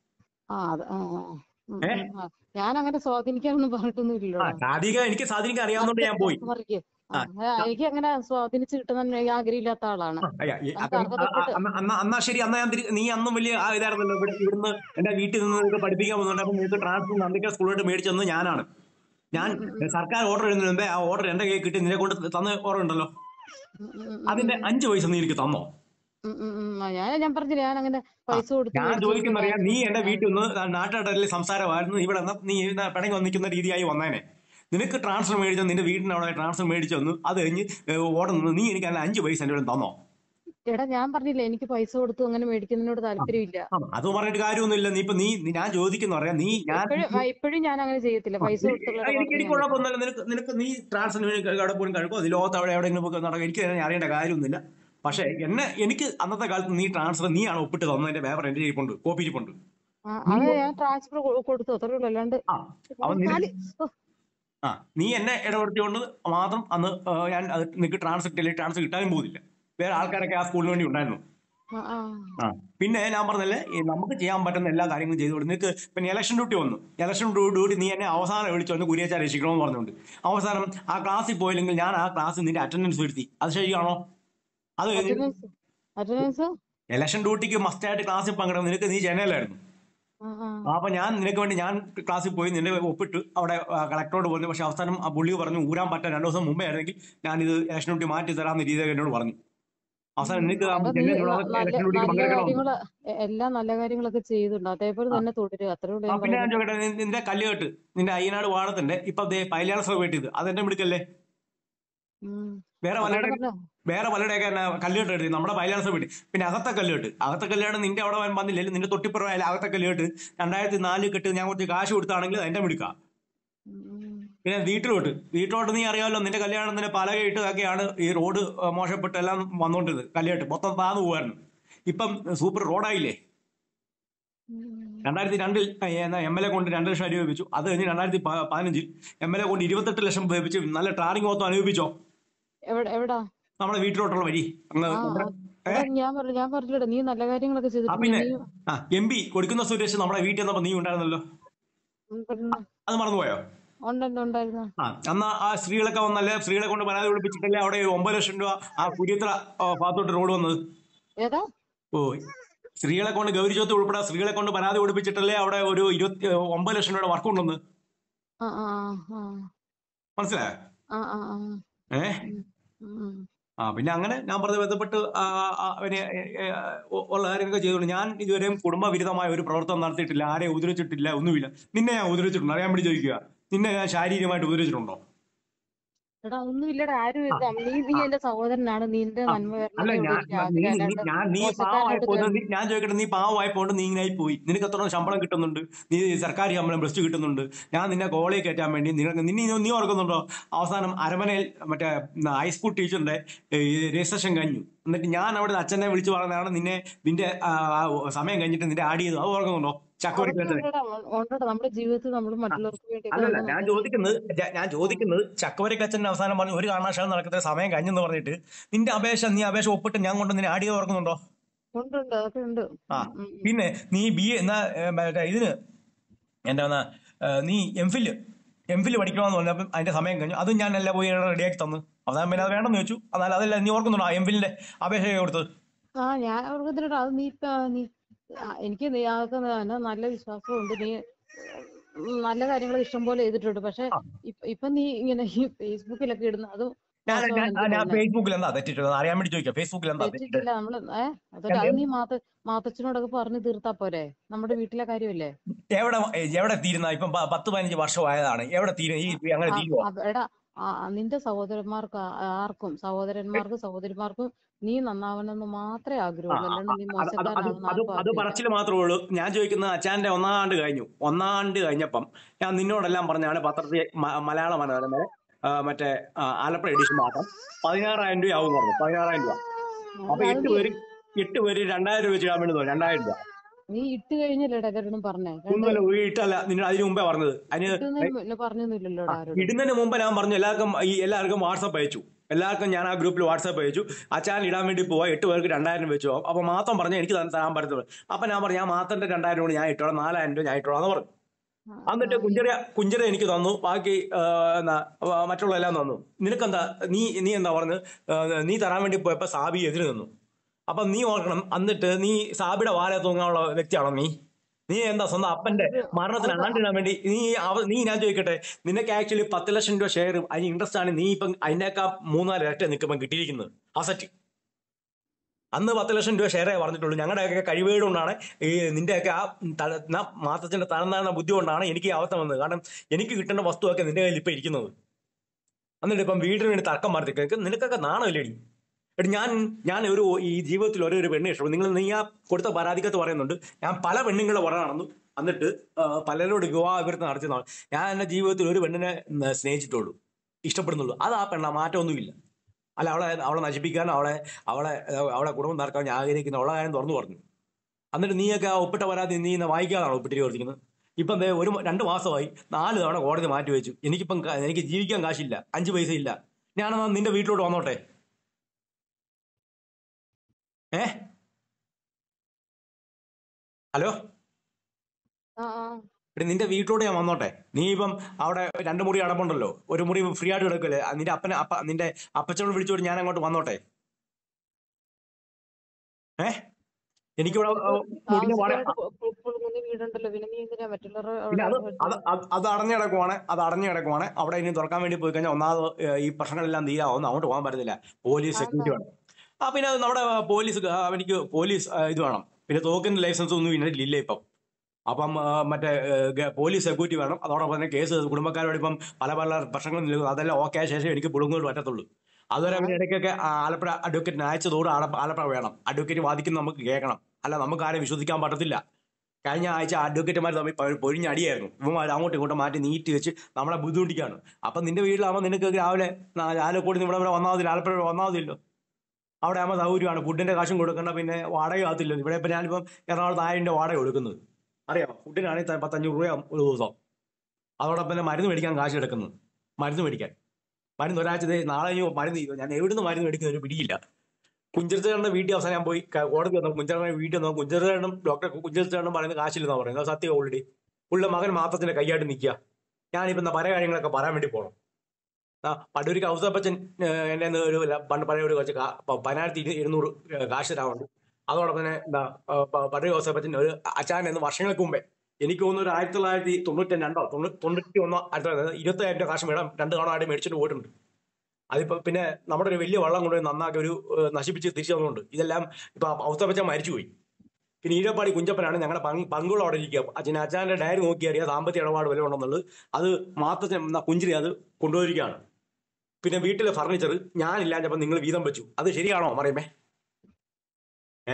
ആ അത് ആ ആ. ഉം, ഏ ഉം, ആ. ഞാൻ അങ്ങനെ സ്വാധീനിക്കാനൊന്നും പറഞ്ഞിട്ടൊന്നും ആ ഇല്ലല്ലോടാ സാധിക എനിക്ക് സാധിക്കാൻ അറിയാവുന്നതുകൊണ്ട് ഞാൻ പോയി കസ്റ്റമർക്ക് ആ എനിക്ക് അങ്ങനെ സ്വാധീനിച്ച് കിട്ടുന്ന ആഗ്രഹമില്ലാത്ത ആളാണ് ആ, അയ്യ, ഈ- നമുക്ക് അപ്പം ആ, ആ, അർഹതപ്പെട്ട് അന്ന- അന്ന- എന്നാ ശരി അന്നാ ഞാൻ തിരി- നീ അന്നും വലിയ ആ ഇതായിരുന്നല്ലോ ഇവിടെ ഇവിടുന്ന് എന്റെ വീട്ടിൽ നിന്ന് നിനക്ക് പഠിപ്പിക്കാൻ പോകുന്നുണ്ട് അപ്പൊ നിനക്ക് ട്രാൻസ്ഫർ നന്ദിക്കൽ സ്കൂളിലോട്ട് മേടിച്ചു തന്നത് ഞാനാണ് ഞാൻ ഉം, ഉം, ഉം. സർക്കാർ ഓർഡർ ചെയ്യുന്നതിന് മുമ്പേ ആ ഓർഡർ എന്റെ കയ്യിൽ കിട്ടി നിന്നെ കൊണ്ട് തന്ന ഓർഡർ ഉണ്ടല്ലോ ഉം, ഉം, ഉം, അതിന്റെ ഉം, അഞ്ച് പൈസ നീ എനിക്ക് തന്നോ ഉം, ഉം, ഉം. ആ, ഞാൻ ഞാൻ പറഞ്ഞില്ല ഞാൻ അങ്ങനെ ആ പൈസ കൊടുത്ത് ഞാൻ മേടിച്ചു കൊടുത്ത ചോദിക്കുന്നറിയാം നീ എന്റെ വീട്ടിൽ കാര്യമൊന്നും നിന്ന് നാട്ടിലെ സംസാരമായിരുന്നു ഇവിടെ നിന്ന് നീ ഇന്ന് പിണങ്ങി വന്നിരിക്കുന്ന രീതിയായി വന്നേനെ നിനക്ക് ട്രാൻസ്ഫർ മേടിച്ചു നിന്റെ വീടിന്റെ അവിടെ ട്രാൻസ്ഫർ മേടിച്ചു തന്നു അത് കഴിഞ്ഞ് ഓർഡർ നിന്ന് നീ എനിക്ക് അതിന് അഞ്ച് പൈസ എന്റെ കൂടെ തന്നോ എടാ ഞാൻ പറഞ്ഞില്ലേ എനിക്ക് പൈസ കൊടുത്ത് അങ്ങനെ മേടിക്കുന്നതിനോട് ആ താല്പര്യമില്ല ആ, അത് പറഞ്ഞിട്ട് കാര്യമൊന്നുമില്ല നീ ഇപ്പൊ നീ നീ- ഞാൻ ചോദിക്കുന്ന പറയാം നീ ഞാൻ ഇപ്പോഴും ഇപ്പോഴും ഞാൻ അങ്ങനെ ചെയ്യത്തില്ല ആ, പൈസ നീ- കൊടുത്തുള്ള ആ, എനിക്ക് ഇടപാടൊന്നും എനിക്ക് ഞാൻ ചെയ്യത്തില്ല കുഴപ്പമൊന്നുമില്ല നിനക്ക് നിനക്ക് നീ ട്രാൻസ്ഫർ അവിടെ പോലും കഴിക്കും അത് ലോകത്ത് അവിടെ എവിടെയെങ്കിലും പോയി നടക്കും എനിക്ക് അതിനെ അറിയേണ്ട കാര്യമൊന്നുമില്ല പക്ഷെ എന്നെ എനിക്ക് അന്നത്തെ കാലത്ത് നീ ട്രാൻസ്ഫർ നീയാണ് ഒപ്പിട്ട് തന്നതിന്റെ പേപ്പർ എന്റെ ഇരിപ്പുണ്ട് കോപ്പി ഇരിപ്പുണ്ട് ആ നീ അത് ഞാൻ ട്രാൻസ്ഫർ കൊടുത്തു അത്രേ ഉള്ളൂ അല്ലാണ്ട് ആ അവൻ നിനക്ക് കാല് ഓ, ആ നീ എന്നെ ഇടപെടുത്തിക്കൊണ്ട് മാത്രം അന്ന് ആ, ഞാൻ അത് നിനക്ക് ട്രാൻസ്ഫർ ട്രാൻസ്ഫർ കിട്ടാനും പോകുന്നില്ല വേറെ ആൾക്കാരൊക്കെ ആ സ്കൂളിന് വേണ്ടി ഉണ്ടായിരുന്നു ആ ആ ആ പിന്നെ ഞാൻ പറഞ്ഞല്ലേ ഈ നമുക്ക് ചെയ്യാൻ പറ്റുന്ന എല്ലാ കാര്യങ്ങളും ചെയ്തു കൊടുക്കും നിനക്ക് പിന്നെ ഇലക്ഷൻ ഡ്യൂട്ടി വന്നു ഇലക്ഷൻ ഡ്യൂട്ടി നീ എന്നെ അവസാനം വിളിച്ചു വന്ന് കുരിയച്ച രക്ഷിക്കണമെന്ന് പറഞ്ഞുകൊണ്ട് അവസാനം ആ ക്ലാസ്സിൽ പോയില്ലെങ്കിൽ ഞാൻ ആ ക്ലാസ്സിൽ നിന്റെ അറ്റൻഡൻസ് വരുത്തി അത് ശരിയാണോ അത് കഴിഞ്ഞ് അറ്റൻഡൻസ് അറ്റൻഡൻസ് ഇലക്ഷൻ ഡ്യൂട്ടിക്ക് മസ്റ്റായിട്ട് ക്ലാസ്സിൽ പങ്കെടുക്കും നിനക്ക് നീ ജനലായിരുന്നു ആ ആ ആ, അപ്പൊ ഞാൻ നിനക്ക് വേണ്ടി ഞാൻ ക്ലാസ്സിൽ പോയി നിന്റെ ഒപ്പിട്ട് അവിടെ കളക്ടറോട് പറഞ്ഞു പക്ഷെ അവസാനം ആ പുള്ളി പറഞ്ഞു ഊരാൻ പറ്റാൻ രണ്ടു ദിവസം മുമ്പേ ആയിരുന്നെങ്കിൽ ഞാൻ ഇത് ഇലക്ഷൻ ഡ്യൂട്ടി മാറ്റി തരാമെന്ന രീതിയിൽ എന്നോട് പറഞ്ഞു അവസാനം ഉം. നിനക്ക് ആ എടാ നീ ചെന്നൈ ന- നല്ല ഇലക്ഷൻ ഡ്യൂട്ടിക്ക് നല്ല പങ്കെടുക്കണമെന്ന് കാര്യങ്ങള് എ- എല്ലാം നല്ല കാര്യങ്ങളൊക്കെ ചെയ്തിട്ടുണ്ട് അതേപോലെ ആ തന്നെ തുടരുക അത്രേ ഉള്ളൂ ആ, ഞാൻ പിന്നെ ഞാൻ പറയുന്നത് ചോദിക്കട്ടെ നി- നിന്റെ കല്ലുകെട്ട് നിന്റെ അയ്യനാട് വാഴത്തിന്റെ ഇപ്പൊ ദേ പൈലാള സഭ വെട്ടിയത് അതെന്റെ മിടുക്കല്ലേ ഉം. വേറെ അതാണ് പലരുടെ പറഞ്ഞ വേറെ പലരുടെയൊക്കെ എന്നാ കല്ലുകെട്ട് എടുത്തി നമ്മുടെ പൈലാള സഭ വെട്ടി പിന്നെ അകത്തെ കല്ലുകെട്ട് അകത്തെ കല്ലുകെട്ട് നിന്റെ അവിടെ വൻ വന്നില്ലല്ലോ നിന്റെ തൊട്ടിപ്പുറം അകത്തെ കല്ലുകെട്ട് രണ്ടായിരത്തി നാലിൽ കെട്ട് ഞാൻ കുറച്ച് കാശ് കൊടുത്താണെങ്കിൽ എന്റെ മിടുക്ക പിന്നെ വീട്ടിലോട്ട് വീട്ടിലോട്ട് നീ അറിയാമല്ലോ നിന്റെ കല്യാണത്തിന് പലകയിട്ട് ഒക്കെയാണ് ഈ റോഡ് ഏഹ്, മോശപ്പെട്ട് എല്ലാം വന്നോണ്ടിരുന്നത് കല്യാട്ട് മൊത്തം താന്നു പോകായിരുന്നു ഇപ്പം സൂപ്പർ റോഡായില്ലേ രണ്ടായിരത്തി രണ്ടിൽ എം എൽ എ കൊണ്ട് രണ്ട് ലക്ഷം അനുഭവിച്ചു അത് കഴിഞ്ഞ് രണ്ടായിരത്തി പ- പതിനഞ്ചിൽ എം എൽ എ കൊണ്ട് ഇരുപത്തെട്ട് ലക്ഷം ഉപയോഗിച്ച് നല്ല ടാറിംഗ് മൊത്തം അനുഭവിച്ചോ എവിടെ എവിടാ നമ്മുടെ വീട്ടിലോട്ടുള്ള വഴി അങ്ങ് ആ നമ്മുടെ ആ, എടാ ഞാൻ പറഞ്ഞു ഞാൻ പറഞ്ഞില്ലടാ നീ നല്ല കാര്യങ്ങളൊക്കെ ആ ചെയ്തിട്ടുണ്ട് പിന്നെ നീ ആ എം പി കൊടുക്കുന്ന സുരേഷ് നമ്മുടെ വീട്ടിൽ വന്നപ്പോ നീ ഉണ്ടായിരുന്നല്ലോ ഉം, പിന്നെ അത് മറന്നുപോയോ ഉണ്ടല്ലോ ഉണ്ടായിരുന്നു ആ അന്ന് ആ സ്ത്രീകളൊക്കെ വന്നല്ലേ സ്ത്രീകളെ കൊണ്ട് പരാതി വിളിപ്പിച്ചിട്ടല്ലേ അവിടെ ഒരു ഒമ്പത് ലക്ഷം രൂപ ആ കുര്യത്ര ആ, ഭാഗത്തോട്ട് റോഡ് വന്നത് ഏതാ ഓ സ്ത്രീകളെ കൊണ്ട് ഗൗരിചോത്ത് ഉൾപ്പെടെ സ്ത്രീകളെ കൊണ്ട് പരാതി കൊടുപ്പിച്ചിട്ടല്ലേ അവിടെ ഒരു ഇരുപത്തി ഒമ്പത് ലക്ഷം രൂപയുടെ വർക്ക് ഉണ്ടെന്ന് ആ ആ ആ മനസ്സിലായോ ആ ആ ആ ഏ ഉം, ഉം. ആ പിന്നെ അങ്ങനെ ഞാൻ പറഞ്ഞ ബന്ധപ്പെട്ട് ആ, ആ, അവന് ഏ, ഏ, ഉ- ഉള്ള കാര്യങ്ങളൊക്കെ ചെയ്തോളൂ ഞാൻ ഇതുവരെയും കുടുംബവിരുദ്ധമായ ഒരു പ്രവർത്തനം നടത്തിയിട്ടില്ല ആരെയും ഉപദ്രവിച്ചിട്ടില്ല ഒന്നുമില്ല നിന്നെ ഞാൻ ഉപദ്രവിച്ചിട്ടുണ്ടോ അറിയാൻ വേണ്ടി ചോദിക്കുക നിന്നെ ഞാൻ ശാരീരികമായിട്ട് ഉപദ്രവിച്ചിട്ടുണ്ടോ എടാ ഒന്നുമില്ലടാ ആരും ആ, ഇല്ല നീ നീ ആ, എന്റെ സഹോദരനാണ് നിന്റെ ആ. നന്മ അല്ല വരണമെന്നേ ഉള്ളൂ ഞാൻ എനിക്ക് ഞാൻ- നീ ആഗ്രഹം നീ- അല്ലാണ്ട് ഞാൻ നീ മോശക്കാരനായിട്ട് പാവമായപ്പോ കേ- നീ- ഞാൻ ചോദിക്കട്ടെ നീ പാവമായപ്പോണ്ട് നീ ഇങ്ങനെ പോയി നിനക്ക് എത്ര ശമ്പളം കിട്ടുന്നുണ്ട് നീ സർക്കാർ ശമ്പളം പ്ലസ് ടു കിട്ടുന്നുണ്ട് ഞാൻ നിന്നെ കോളേജ് കയറ്റാൻ വേണ്ടി നിനക്ക് നിന്നെ നീ- നീ ഓർക്കുന്നുണ്ടോ അവസാനം അരമനയിൽ മറ്റേ ഹൈസ്കൂൾ ടീച്ചറിന്റെ രജിസ്ട്രേഷൻ കഴിഞ്ഞു എന്നിട്ട് ഞാൻ അവിടെ അച്ഛനെ വിളിച്ചു പറഞ്ഞതാണ് നിന്നെ നിന്റെ ആ, ആ, സമയം കഴിഞ്ഞിട്ട് നിന്റെ ആഡ് ചെയ്തു അത് ഓർക്കുന്നുണ്ടോ ചക്കവരി അതൊക്കെ അച്ഛനെ ഉണ്ടടാ ഉണ്ടടാ നമ്മുടെ ജീവിതത്തിൽ നമ്മൾ ആ, മറ്റുള്ളവർക്ക് വേണ്ടിയൊക്കെ അല്ലല്ല നമ്മൾ ഞാൻ നല്ല ചോദിക്കുന്നത് ജ- ഞാൻ ആ ചോദിക്കുന്നത് ചക്കവരക്കച്ഛൻ അവസാനം പറഞ്ഞു ഒരു കാരണവശാലും നടക്കത്തില്ല സമയം കഴിഞ്ഞെന്ന് പറഞ്ഞിട്ട് നിന്റെ അപേക്ഷ നീ അപേക്ഷ ഒപ്പിട്ട് ഞാൻ കൊണ്ട് നിന്നെ ആഡ് ചെയ്ത് ഓർക്കുന്നുണ്ടോ ഉണ്ട് ഉണ്ട് അതൊക്കെ ഉണ്ട് ആ ഉം, ഉം, ഉം. പിന്നെ നീ ബി എ എന്നാ ഏ, മറ്റേ ഇതിന് എന്താ പറഞ്ഞാ, ഏ, നീ എം ഫില് എം ഫില് പഠിക്കണമെന്ന് പറഞ്ഞപ്പം അതിന്റെ സമയം കഴിഞ്ഞു അതും ഞാൻ എല്ലാം പോയി റെഡിയാക്കി തന്നു അവസാനം പിന്നെ അത് വേണമെന്ന് ചോദിച്ചു എന്നാൽ അതല്ല നീ ഓർക്കുന്നുണ്ടോ എം ഫിലിന്റെ അപേക്ഷ കൊടുത്തത് ആ ഞാൻ ഓർക്കുന്നില്ലടാ അത് നീ ഇപ്പ നീ ആ, എനിക്ക് നീ അതൊക്കെ ന- നല്ല വിശ്വാസമുണ്ട് നീ ഉം, നല്ല കാര്യങ്ങൾ ഇഷ്ടം പോലെ ചെയ്തിട്ടുണ്ട് പക്ഷെ ആ ഇപ്പ ഇപ്പൊ നീ ഇങ്ങനെ ഈ ഫേസ്ബുക്കിലൊക്കെ ഇടുന്ന അത് ഞാൻ മോശമാണ് ഞാൻ എനിക്ക് ആ, ഞാൻ തോന്നുന്നത് ഫേസ്ബുക്കിൽ എന്താ തെറ്റിട്ടത് അറിയാൻ വേണ്ടി ചോദിക്കാം ഫേസ്ബുക്കിൽ എന്താ തെറ്റിട്ടത് തെറ്റിട്ടില്ല നമ്മള് ഏ അതൊക്കെ അത് നീ മാത്ത മാത്തച്ഛനോടൊക്കെ പറഞ്ഞു തീർത്താ പോരെ നമ്മുടെ വീട്ടിലെ കാര്യമല്ലേ എവിടെ എവിടെ തീരുന്ന ഇപ്പം പ- പത്ത് പതിനഞ്ച് വർഷമായതാണ് എവിടെ തീരും ഈ അങ്ങനെ ആ, തീരുവോ ആ, എടാ ആ, നിന്റെ സഹോദരന്മാർക്ക് ആ- ആർക്കും സഹോദരന്മാർക്കും സഹോദരിമാർക്കും നീ നന്നാവണമെന്ന് മാത്രമേ ആ, ആഗ്രഹമുള്ളൂ ആ, അല്ലാണ്ട് ആ, നീ അത് അത് അത് മോശക്കാരനാണെന്ന് അത് ആർക്കും അത് ആഗ്രഹമില്ല പറച്ചിൽ മാത്രമേ ഉള്ളൂ ഞാൻ ചോദിക്കുന്നത് അച്ഛൻ്റെ ഒന്നാം ആണ്ട് കഴിഞ്ഞു ഒന്നാം ആണ്ട് കഴിഞ്ഞപ്പം ഞാൻ നിന്നോടെല്ലാം പറഞ്ഞാണ് പത്രത്തിൽ മ- മലയാള മനോരമ ആ, മറ്റേ ആ, ആലപ്പുഴ എഡിഷൻ മാറ്റം പതിനാറായിരം രൂപ ആവും പറഞ്ഞു പതിനാറായിരം രൂപ അപ്പൊ അത് എട്ട് നീ പേര് എട്ട് പേര് രണ്ടായിരം രൂപ വെച്ച് ഇടാൻ വേണ്ടി തോന്നി രണ്ടായിരം രൂപ നീ ഇട്ട് കഴിഞ്ഞല്ലേടാ എല്ലാവരോടും പറഞ്ഞേ രണ്ട് ഒന്നുമല്ല ഒരു ഇട്ടല്ല നിങ്ങൾ അതിന് മുമ്പേ പറഞ്ഞത് അതിന് ഇട്ടുന്നതിന് മുന്നേ ആ, പറഞ്ഞൊന്നുമില്ലല്ലോടാ ആരോടും ഇടുന്നതിന് മുമ്പ് ഞാൻ പറഞ്ഞു എല്ലാവർക്കും ഈ എല്ലാവർക്കും വാട്സപ്പ് അയച്ചു എല്ലാവർക്കും ഞാൻ ആ ഗ്രൂപ്പിൽ വാട്സപ്പ് അയച്ചു ആ ചാനൽ ഇടാൻ വേണ്ടി പോവാ എട്ട് പേർക്ക് രണ്ടായിരം വെച്ചു പോകും അപ്പൊ മാത്രം പറഞ്ഞു എനിക്ക് തരാൻ തരാൻ പറ്റത്തുള്ളൂ അപ്പൊ ഞാൻ പറഞ്ഞു ഞാൻ മാത്രന്റെ രണ്ടായിരം കൂടി ഞാൻ ഇട്ടോളാം നാലായിരം രൂപ ഞാൻ ഇട്ടോളാം എന്ന് പറഞ്ഞു ആ, എന്നിട്ട് ആ, കുഞ്ചിറ കുഞ്ചിറ എനിക്ക് തന്നു ബാക്കി ആ, എന്നാ ആ, മറ്റുള്ള എല്ലാം തന്നു നിനക്കെന്താ നീ നീ എന്താ പറഞ്ഞു നീ തരാൻ വേണ്ടി പോയപ്പോ സാബി എതിര് നിന്നു അപ്പൊ നീ ഓർക്കണം എന്നിട്ട് നീ സാബിയുടെ വാല തൂങ്ങാനുള്ള വ്യക്തിയാണോ നീ നീ എന്താ സ്വന്തം അപ്പന്റെ അതൊരു മരണത്തിന് അതൊക്കെ അണ്ണാണ്ടിടാൻ വേണ്ടി നീ അവ- നീ ഞാൻ ചോദിക്കട്ടെ നിനക്ക് ആക്ച്വലി പത്ത് ലക്ഷം രൂപ ഷെയർ അതിന് ഇൻട്രസ്റ്റ് ആണ് നീ ഇപ്പം അതിനേക്കാൾ മൂന്നാല് ഇരട്ട നിൽക്കുമ്പോൾ കിട്ടിയിരിക്കുന്നത് അസറ്റ് അന്ന് പത്ത് ലക്ഷം രൂപ ഷെയറേ പറഞ്ഞിട്ടുള്ളൂ ഞങ്ങളുടെയൊക്കെ കഴിവുകേട് കൊണ്ടാണ് ഈ നിന്റെയൊക്കെ ആ തല- ന- മാത്തച്ഛന്റെ തലന്നാർന്ന ബുദ്ധി കൊണ്ടാണ് എനിക്ക് ഈ അവസ്ഥ വന്നത് കാരണം എനിക്ക് കിട്ടേണ്ട വസ്തുവൊക്കെ നിന്റെ കയ്യിൽ ഇപ്പൊ ഇരിക്കുന്നത് എന്നിട്ട് ഇപ്പം വീടിന് വേണ്ടി തർക്കം മാറ്റി നിനക്കൊക്കെ നാണമില്ലേടി എടി ഞാൻ ഞാൻ ഒരു ഈ ജീവിതത്തിൽ ഒരേ ഒരു പെണ്ണ് ഇഷ്ടപ്പെടും നിങ്ങൾ നീ ആ കൊടുത്ത പരാതിക്കത്ത് പറയുന്നുണ്ട് ഞാൻ പല പെണ്ണുങ്ങളെ പറയാണെന്ന് എന്നിട്ട് ആ, പലരോട് വിവാഹ വിവരത്തെ നടത്തുന്നതാണ് ഞാൻ എന്റെ ജീവിതത്തിൽ ഒരു പെണ്ണിനെ ഉം, സ്നേഹിച്ചിട്ടുള്ളൂ ഇഷ്ടപ്പെടുന്നുള്ളൂ അത് ആ പെണ്ണ മാറ്റമൊന്നുമില്ല അല്ല അവളെ അവളെ നശിപ്പിക്കാൻ അവളെ അവളെ ഏഹ്, അവളെ കുടുംബം നടക്കാൻ ഞാൻ ആഗ്രഹിക്കുന്ന അവളെ കാര്യം തുറന്നു പറഞ്ഞു എന്നിട്ട് നീയൊക്കെ ആ ഒപ്പിട്ട പരാതി നീ ഇന്ന് വായിക്കാതാണോ ഒപ്പിട്ട് വർത്തിക്കുന്നത് ഇപ്പം ദേ ഒരു മ- രണ്ട് മാസമായി നാല് തവണ കോടതി മാറ്റി വെച്ചു എനിക്കിപ്പം ക- എനിക്ക് ജീവിക്കാൻ കാശില്ല അഞ്ച് പൈസ ഇല്ല ഞാനെന്നാ നിന്റെ വീട്ടിലോട്ട് വന്നോട്ടെ ഏ ഹലോ ആ ആ എടി നിന്റെ വീട്ടിലോട്ട് ഞാൻ വന്നോട്ടെ നീ ഇപ്പം അവിടെ രണ്ട് മുറി അടപ്പുണ്ടല്ലോ ഒരു മുറി ഫ്രീ ആയിട്ട് കിടക്കല്ലേ ആ, നിന്റെ അപ്പനെ അപ്പ നിന്റെ അപ്പച്ചനോട് വിളിച്ചോട്ട് ഞാൻ അങ്ങോട്ട് വന്നോട്ടെ ഏ എനിക്കിവിടെ ആ, മുറിന്റെ വാടക താമസിക്കാനായിട്ട് പുളുങ്ങുന്ന വീടുണ്ടല്ലോ പിന്നെ നീ എന്തിനാ മറ്റുള്ളവരുടെ പിന്നെ അവിടെ അത് വെച്ച് അത് അത് അത് അടഞ്ഞു കിടക്കുവാണ് അത് അടഞ്ഞു കിടക്കുവാണ് അവിടെ ഇനി തുറക്കാൻ വേണ്ടി പോയി കഴിഞ്ഞാൽ ഒന്നാമത് ഏഹ്, ഈ പ്രശ്നങ്ങളെല്ലാം തീരാവുന്ന അങ്ങോട്ട് പോകാൻ പറ്റത്തില്ല പോലീസ് അതെന്താ സെക്യൂരിറ്റി വേണം ആ പിന്നെ അത് നമ്മുടെ പോലീസ് ആ, എനിക്ക് പോലീസ് ആ, ഇത് വേണം പിന്നെ തോക്കിന്റെ ലൈസൻസ് ഒന്നും ഇതിനകത്ത് ഇല്ല ഇപ്പം അപ്പം ആ, മറ്റേ ഏ, ഗ- പോലീസ് സെക്യൂരിറ്റി വേണം അതോടൊപ്പം തന്നെ കേസ് കുടുംബക്കാരോട് ഇപ്പം പല പല പ്രശ്നങ്ങൾ നിൽക്കുന്നു അതെല്ലാം ഓക്കെ ആയ ശേഷം എനിക്ക് പുളുങ്ങോട്ട് പറ്റത്തുള്ളൂ അതുവരെ പിന്നെ ഇടയ്ക്കൊക്കെ ആ, ആലപ്പുഴ അഡ്വക്കേറ്റിന് അയച്ചതോട് ആലപ്പ ആലപ്പുഴ വേണം അഡ്വക്കേറ്റ് വാദിക്കുന്ന നമുക്ക് കേൾക്കണം അല്ല നമുക്ക് ആരെ വിശ്വസിക്കാൻ പറ്റത്തില്ല കഴിഞ്ഞ ആഴ്ച അഡ്വക്കേറ്റുമാർ തമ്മിൽ പ- പൊരിഞ്ഞടിയായിരുന്നു ഇവന്മാർ അങ്ങോട്ടും ഇങ്ങോട്ടും മാറ്റി നീട്ടി വെച്ച് നമ്മളെ ബുദ്ധിമുട്ടിക്കാണ് അപ്പം നിന്റെ വീട്ടിലാവുമ്പോൾ നിനക്ക് രാവിലെ നാ- ആലക്കോട് നിന്ന് ഇവിടെ വരെ വന്നാൽ മതി ആലപ്പുഴ വന്നാൽ മതിയല്ലോ അവിടെ ആകുമ്പോൾ സൗകര്യമാണ് ഫുഡിന്റെ കാശും കൊടുക്കണ്ട പിന്നെ വാടക ആകത്തില്ല ഇവിടെ ഇപ്പം ഞാനിപ്പം എറണാകുളത്ത് ആയിരം രൂപ വാടക കൊടുക്കുന്നത് അറിയാം ഫുഡിനാണെങ്കിൽ ത- പത്തഞ്ഞൂറ് രൂപ ഒരു ദിവസം അതോടൊപ്പം തന്നെ മരുന്ന് മേടിക്കാൻ കാശ് എടുക്കുന്നത് മരുന്ന് മേടിക്കാൻ മരുന്ന് ഒരാഴ്ച ദേ നാളെ ഇനി മരുന്ന് ചെയ്തു ഞാൻ എവിടുന്ന് മരുന്ന് മേടിക്കുന്ന ഒരു പിടിയില്ല കുഞ്ചിർച്ചേട്ടൻ്റെ വീട്ടിൽ അവസാനം ഞാൻ പോയി ക- കോടതി വന്നു കുഞ്ചിറയുടെ വീട്ടിൽ വന്നു കുഞ്ചിർച്ചേട്ടനും ഡോക്ടർ കുഞ്ചിർച്ചേട്ടനും പറയുന്നത് കാശില്ലെന്നാ പറയുന്നത് അത് സത്യം ഓൾറെഡി ഉള്ള മകൻ മാത്രത്തിന്റെ കൈയായിട്ട് നിൽക്കുക ഞാനിപ്പം എന്താ പല കാര്യങ്ങളൊക്കെ പറയാൻ വേണ്ടി പോകണം ആ പണ്ടൊരു കൗസപ്പച്ചൻ എന്നെ ഒന്ന് ഒരു ല- പണ്ട് പഴയ ഒരു കുറച്ച് കാ- പ- പതിനായിരത്തി ഇരു- ഇരുന്നൂറ് ഏഹ് കാശ് തരാറുണ്ട് അതോടൊപ്പം തന്നെ എന്താ ആ, പ- പഴയ കൗസപ്പച്ചൻ ഒരു അച്ചാൻ എന്ന് വർഷങ്ങൾക്ക് മുമ്പേ എനിക്ക് തോന്നുന്നു ഒരു ആയിരത്തി തൊള്ളായിരത്തി തൊണ്ണൂറ്റി രണ്ടോ തൊണ്ണൂറ്റി തൊണ്ണൂറ്റി ഒന്നോ ആയിരത്തി ഇരുപത്തയ്യായിരം രൂപ കാശ് മേഡം രണ്ട് തവണ ആയിട്ട് മേടിച്ചിട്ട് പോയിട്ടുണ്ട് അതിപ്പോ പിന്നെ നമ്മുടെ ഒരു വലിയ വള്ളം കൊണ്ടുപോയി നന്നാക്കി ഒരു ഏഹ്, നശിപ്പിച്ച് തിരിച്ചു തന്നുകൊണ്ട് ഇതെല്ലാം ഇപ്പൊ ഔസപ്പച്ചൻ മരിച്ചുപോയി പിന്നെ ഈരപ്പാടി കുഞ്ചപ്പനാണ് ഞങ്ങളുടെ പങ്ക് പങ്കുകൾ അവിടെ ഇരിക്കുക അച്ഛൻ അച്ഛൻ്റെ ഡയറി നോക്കി അറിയാം സാമ്പത്തിക ഇടപാട് വല്ല ഉണ്ടെന്നുള്ളത് അത് മാത്രത്തിന് കുഞ്ചിരി അത് കൊണ്ടുപോയിരിക്കുകയാണ് പിന്നെ വീട്ടിലെ ഫർണിച്ചർ ഞാനില്ലാഞ്ഞപ്പോൾ നിങ്ങൾ വീതം വെച്ചു അത് ശരിയാണോ മറിയമേ ഏ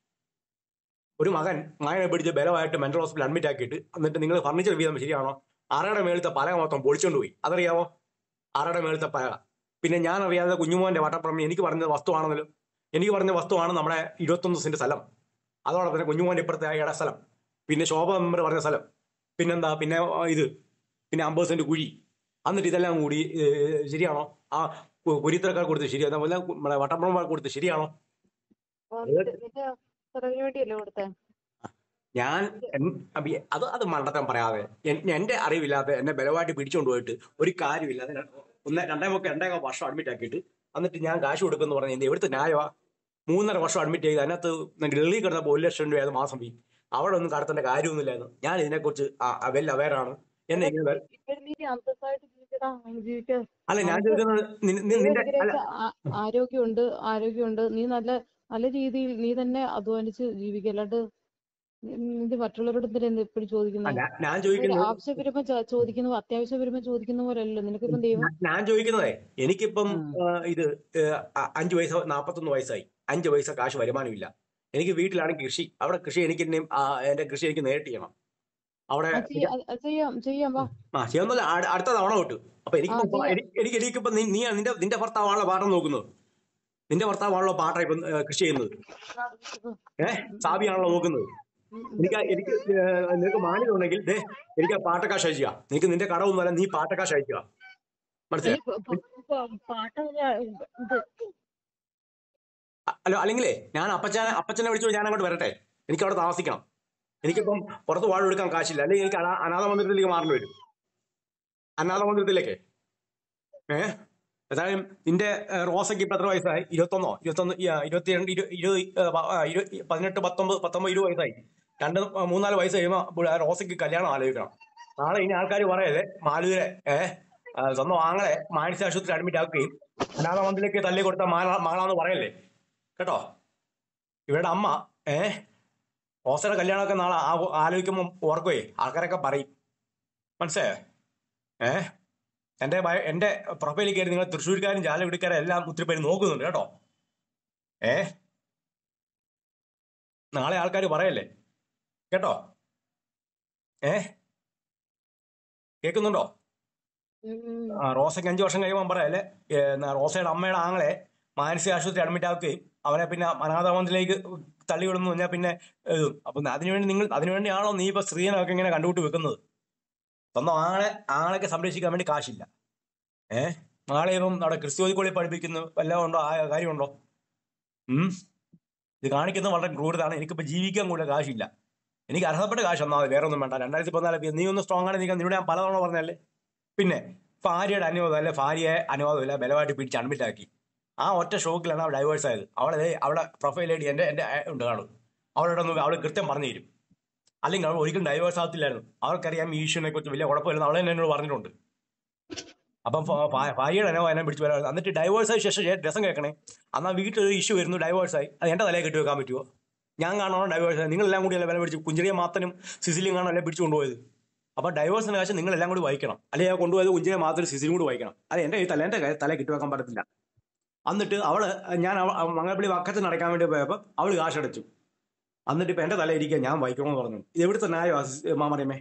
ഒരു മകൻ മകനെ പിടിച്ച് ബലമായിട്ട് മെന്റൽ ഹോസ്പിറ്റൽ അഡ്മിറ്റ് ആക്കിയിട്ട് എന്നിട്ട് നിങ്ങൾ ഫർണിച്ചർ വീതം ശരിയാണോ ആറയുടെ മേളത്തെ പലക മൊത്തം പൊളിച്ചോണ്ട് പോയി അതറിയാവോ ആറയുടെ മേളത്തെ പലക പിന്നെ ഞാൻ അറിയാതെ കുഞ്ഞുമോന്റെ വട്ടപ്പുറം എനിക്ക് പറഞ്ഞ വസ്തുവാണെന്നല്ലോ എനിക്ക് പറഞ്ഞ വസ്തുവാണ് നമ്മുടെ ഇരുപത്തൊന്ന് സെന്റ് സ്ഥലം അതോടൊപ്പം തന്നെ കുഞ്ഞുമോന്റെ ഇപ്പുറത്തെ ആ ഇട സ്ഥലം പിന്നെ ശോഭ മെമ്പർ പറഞ്ഞ സ്ഥലം പിന്നെന്താ പിന്നെ ആ, ഇത് പിന്നെ അമ്പത് സെന്റ് കുഴി എന്നിട്ട് ഇതെല്ലാം കൂടി ഏ, ശരിയാണോ ആ കു- കുരിത്തരക്കാർ കൊടുത്ത് ശരിയാണോ അതുപോലെ നമ്മുടെ വട്ടപ്പുറമാർ കൊടുത്ത് ശരിയാണോ അപ്പൊ നിന്റെ നിന്റെ ചെലവിന് വേണ്ടിയല്ലേ കൊടുത്തേ ഞാൻ എൻ- അബി- അത് അത് മണ്ടത്തം പറയാതെ എൻ- എന്റെ അറിവില്ലാതെ എന്നെ ബലമായിട്ട് പിടിച്ചുകൊണ്ട് പോയിട്ട് ഒരു കാര്യമില്ലാതെ ര- ഒന്ന് രണ്ടേ മുക്ക രണ്ടേ വർഷം അഡ്മിറ്റ് ആക്കിയിട്ട് എന്നിട്ട് ഞാൻ കാശ് കൊടുക്കുന്നു പറഞ്ഞ ഇത് എവിടുത്തെ ന്യായമാ മൂന്നര വർഷം അഡ്മിറ്റ് ചെയ്ത് അതിനകത്ത് ഡൽഹി കിടന്നപ്പോൾ ഒരു ലക്ഷം രൂപയായിരുന്നു മാസം ഫീ അവിടെ ഒന്നും കടത്തേണ്ട കാര്യമൊന്നുമില്ലായിരുന്നു ഞാൻ ഇതിനെക്കുറിച്ച് വെൽ അവയറാണ് എന്നെ ഇങ്ങനെ വെ- ഇപ്പോഴും നീ അന്തസ്സായിട്ട് ജീവിക്കടാ ജീവിക്ക അല്ല ഞാൻ നമുക്ക് ചോദിക്കുന്നത് നി- നി- നിന്റെ അല്ല ദൈവം ആ- ആരോഗ്യമുണ്ട് ആരോഗ്യമുണ്ട് നീ നല്ല നല്ല രീതിയിൽ നീ തന്നെ അധ്വാനിച്ച് ജീവിക്കുക അല്ലാണ്ട് നീ- നീ മറ്റുള്ളവരോട് എന്തിനാ എപ്പോഴും ആ, ചോദിക്കുന്നത് ഞാൻ ഞാൻ ഒരു ചോദിക്കുന്നത് ആവശ്യം വരുമ്പോ ചോ- ചോദിക്കുന്നു അത്യാവശ്യം വരുമ്പോ ചോദിക്കുന്ന പോലെയല്ലോ നിനക്കിപ്പം ദൈവം ഞാൻ ഞാൻ ചോദിക്കുന്നതേ എനിക്കിപ്പം ഉം. ആ, ഇത് ഏ, അ- അഞ്ച് വയസ്സ് നാപ്പത്തൊന്ന് വയസ്സായി അഞ്ച് പൈസ കാശ് വരുമാനമില്ല എനിക്ക് വീട്ടിലാണ് കൃഷി അവിടെ കൃഷി എനിക്ക് ഇനി, ആ, എന്റെ കൃഷി എനിക്ക് നേരിട്ട് ചെയ്യണം അവിടെ അത് ചെയ്യ- അത് അത് ചെയ്യാം ചെയ്യാം വാ ആ ചെയ്യുന്നില്ല അടുത്ത തവണ വിട്ടു അപ്പൊ ആ എനിക്കിപ്പോ ചെയ്യാം എനിക്ക് എനിക്ക് എനിക്കിപ്പോ നീ നീ നിന്റെ നിന്റെ ഭർത്താവാണല്ലോ പാട്ടം നോക്കുന്നത് നിന്റെ ഭർത്താവാണല്ലോ പാട്ട ഇപ്പം ഏ, കൃഷി ചെയ്യുന്നത് ഏഹ് സാബിയാണല്ലോ നോക്കുന്നത് ഉം, ഉം. എനിക്ക് ആ- എനിക്ക് ഏ, നിനക്ക് മാന്യത ഉണ്ടെങ്കിൽ ദേ എനിക്ക് ആ പാട്ടക്കാശ് അയക്കുക നിനക്ക് നിന്റെ കടമൊന്നുമല്ല നീ പാട്ടക്കാശ് അയക്കുക ഈ മനസ്സിലായി പ- പ- പ- പാട്ട് ഇത് അല്ല അല്ലെങ്കിലേ ഞാൻ അപ്പച്ചനെ അപ്പച്ചനെ വിളിച്ചു ഞാൻ അങ്ങോട്ട് വരട്ടെ എനിക്ക് അവിടെ താമസിക്കണം എനിക്കിപ്പം പുറത്ത് വാഴ എടുക്കാൻ കാശില്ല അല്ലെങ്കിൽ എനിക്ക് അനാ- അനാഥ മന്ദിരത്തിലേക്ക് മാറേണ്ടി വരും അനാഥ മന്ദിരത്തിലേക്ക് ഏ ഏതായാലും നിന്റെ ഏഹ്, റോസയ്ക്ക് ഇപ്പൊ എത്ര വയസ്സായി ഇരുപത്തൊന്നോ ഇരുപത്തൊന്ന് ഈ, ആ, ഇരുപത്തിരണ്ട് ഇരു- ഇരുപത് ഏഹ്, പ- ആ, ഇരു- പതിനെട്ട് പത്തൊമ്പത് പത്തൊമ്പത് ഇരുപത് വയസ്സായി രണ്ട് മൂന്നാല് വയസ്സ് കഴിയുമ്പോൾ റോസയ്ക്ക് കല്യാണം ആലോചിക്കണം നാളെ ഇനി ആൾക്കാർ പറയല്ലേ മാലൂരെ ഏഹ് സ്വന്തം ആങ്ങളെ മാനസിക ആശുപത്രി അഡ്മിറ്റ് ആക്കുകയും അനാഥ മന്ദിരത്തിലേക്ക് തള്ളി കൊടുത്ത മാല- മകളാന്ന് പറയല്ലേ കേട്ടോ ഇവരുടെ അമ്മ ഏ റോസയുടെ കല്യാണമൊക്കെ നാളെ ആ- ആലോചിക്കുമ്പോൾ ഓർക്കുവേ ആൾക്കാരൊക്കെ പറയും മനസ്സിലായോ ഏ എന്റെ ബയ- എന്റെ പ്രൊഫൈലിൽ കയറി നിങ്ങൾ തൃശ്ശൂർക്കാരും ചാലക്കുടിക്കാരും എല്ലാം ഒത്തിരി പേര് നോക്കുന്നുണ്ട് കേട്ടോ ഏ നാളെ ആൾക്കാർ പറയല്ലേ കേട്ടോ ഏ കേൾക്കുന്നുണ്ടോ ഉം. ആ, റോസയ്ക്ക് അഞ്ചു വർഷം കഴിയുമ്പോൾ പറയല്ലേ ഏ, എന്നാ, റോസയുടെ അമ്മയുടെ ആങ്ങളെ മാനസിക ആശുപത്രി അഡ്മിറ്റ് ആക്കുകയും അവരെ പിന്നെ അനാഥമന്ദിലേക്ക് തള്ളിവിടുന്നു പറഞ്ഞാൽ പിന്നെ ഏ, അപ്പൊ അതിനുവേണ്ടി നിങ്ങൾ അതിനുവേണ്ടിയാണോ നീ ഇപ്പൊ സ്ത്രീനൊക്കെ ഇങ്ങനെ കണ്ടുകൂട്ടി വെക്കുന്നത് സ്വന്തം ആളെ ആളെയൊക്കെ സംരക്ഷിക്കാൻ വേണ്ടി കാശില്ല ഏ നാളെ ഇപ്പം അവിടെ ക്രിസ്ത്യോദിക്കോളി പഠിപ്പിക്കുന്നു വല്ലതും ഉണ്ടോ ആ കാര്യമുണ്ടോ ഉം ഇത് കാണിക്കുന്നത് വളരെ ക്രൂരതാണ് എനിക്കിപ്പോ ജീവിക്കാൻ കൂടെ കാശില്ല എനിക്ക് അർഹതപ്പെട്ട കാശ് ഒന്നാമത് വേറെ ഒന്നും വേണ്ട രണ്ടായിരത്തി പതിനാല് നീ ഒന്ന് സ്ട്രോങ് ആണ് നീ നിന്നോട് ഞാൻ പലതവണ പറഞ്ഞല്ലേ പിന്നെ ഭാര്യയുടെ അനുവാദം അല്ലെ ഭാര്യയെ അനുവാദമില്ല ബലമായിട്ട് പിടിച്ച് അഡ്മിറ്റ് ആക്കി ആ ഒറ്റ ഷോക്കിലാണ് അവൾ ഡൈവേഴ്സ് ആയത് അവളെ ദേ അവളെ പ്രൊഫൈൽ ഐ ഡി എന്റെ എന്റെ ആ- ഉണ്ട് കാണും അവളോട് ഒന്ന് അവൾ കൃത്യം പറഞ്ഞു തരും അല്ലെങ്കിൽ അവൾ ഒരിക്കലും ഡൈവേഴ്സ് ആകത്തില്ലായിരുന്നു അവർക്കറിയാം ഈ ഇഷ്യൂനെ കുറിച്ച് വലിയ കുഴപ്പമില്ലെന്ന് അവളെ തന്നെ എന്നോട് പറഞ്ഞിട്ടുണ്ട് അപ്പം ഫ- ഫ- ഭാര്യയുടെ എന്നെ എന്നെ പിടിച്ച് വരാം എന്നിട്ട് ഡൈവേഴ്സ് ആയ ശേഷം ഞാൻ രസം കേൾക്കണേ അന്നാ വീട്ടിൽ ഒരു ഇഷ്യൂ വരുന്നു ഡൈവേഴ്സ് ആയി അത് എന്റെ തലയിൽ കെട്ടി വെക്കാൻ പറ്റുമോ ഞാൻ കാണണോ ഡൈവേഴ്സ് ആയി നിങ്ങളെല്ലാം കൂടി അല്ലേ വില പിടിച്ച് കുഞ്ചിരിയെ മാത്രം സിസിലിയും കാണാൻ അല്ലേ പിടിച്ചു കൊണ്ടുപോയത് അപ്പൊ ഡൈവേഴ്സിന് കാശ് നിങ്ങൾ എല്ലാം കൂടി വായിക്കണം അല്ലെങ്കിൽ ഞാൻ കൊണ്ടുപോയത് കുഞ്ചിനെ മാത്രം സിസിലും കൂടി വായിക്കണം അത് എന്റെ ഈ തല എന്റെ കൈ- തല കെട്ടി വെക്കാൻ പറ്റത്തില്ല എന്നിട്ട് അവള് ഞാൻ അവ- അവ മംഗളപ്പള്ളി വക്കത്തിന് അടയ്ക്കാൻ വേണ്ടി പോയപ്പോ അവള് കാശടച്ചു എന്നിട്ട് ഇപ്പൊ എന്റെ തല ഇരിക്കുക ഞാൻ വായിക്കണമെന്ന് പറഞ്ഞു ഇത് എവിടുത്തെ ന്യായമാ മാമറിയമ്മേ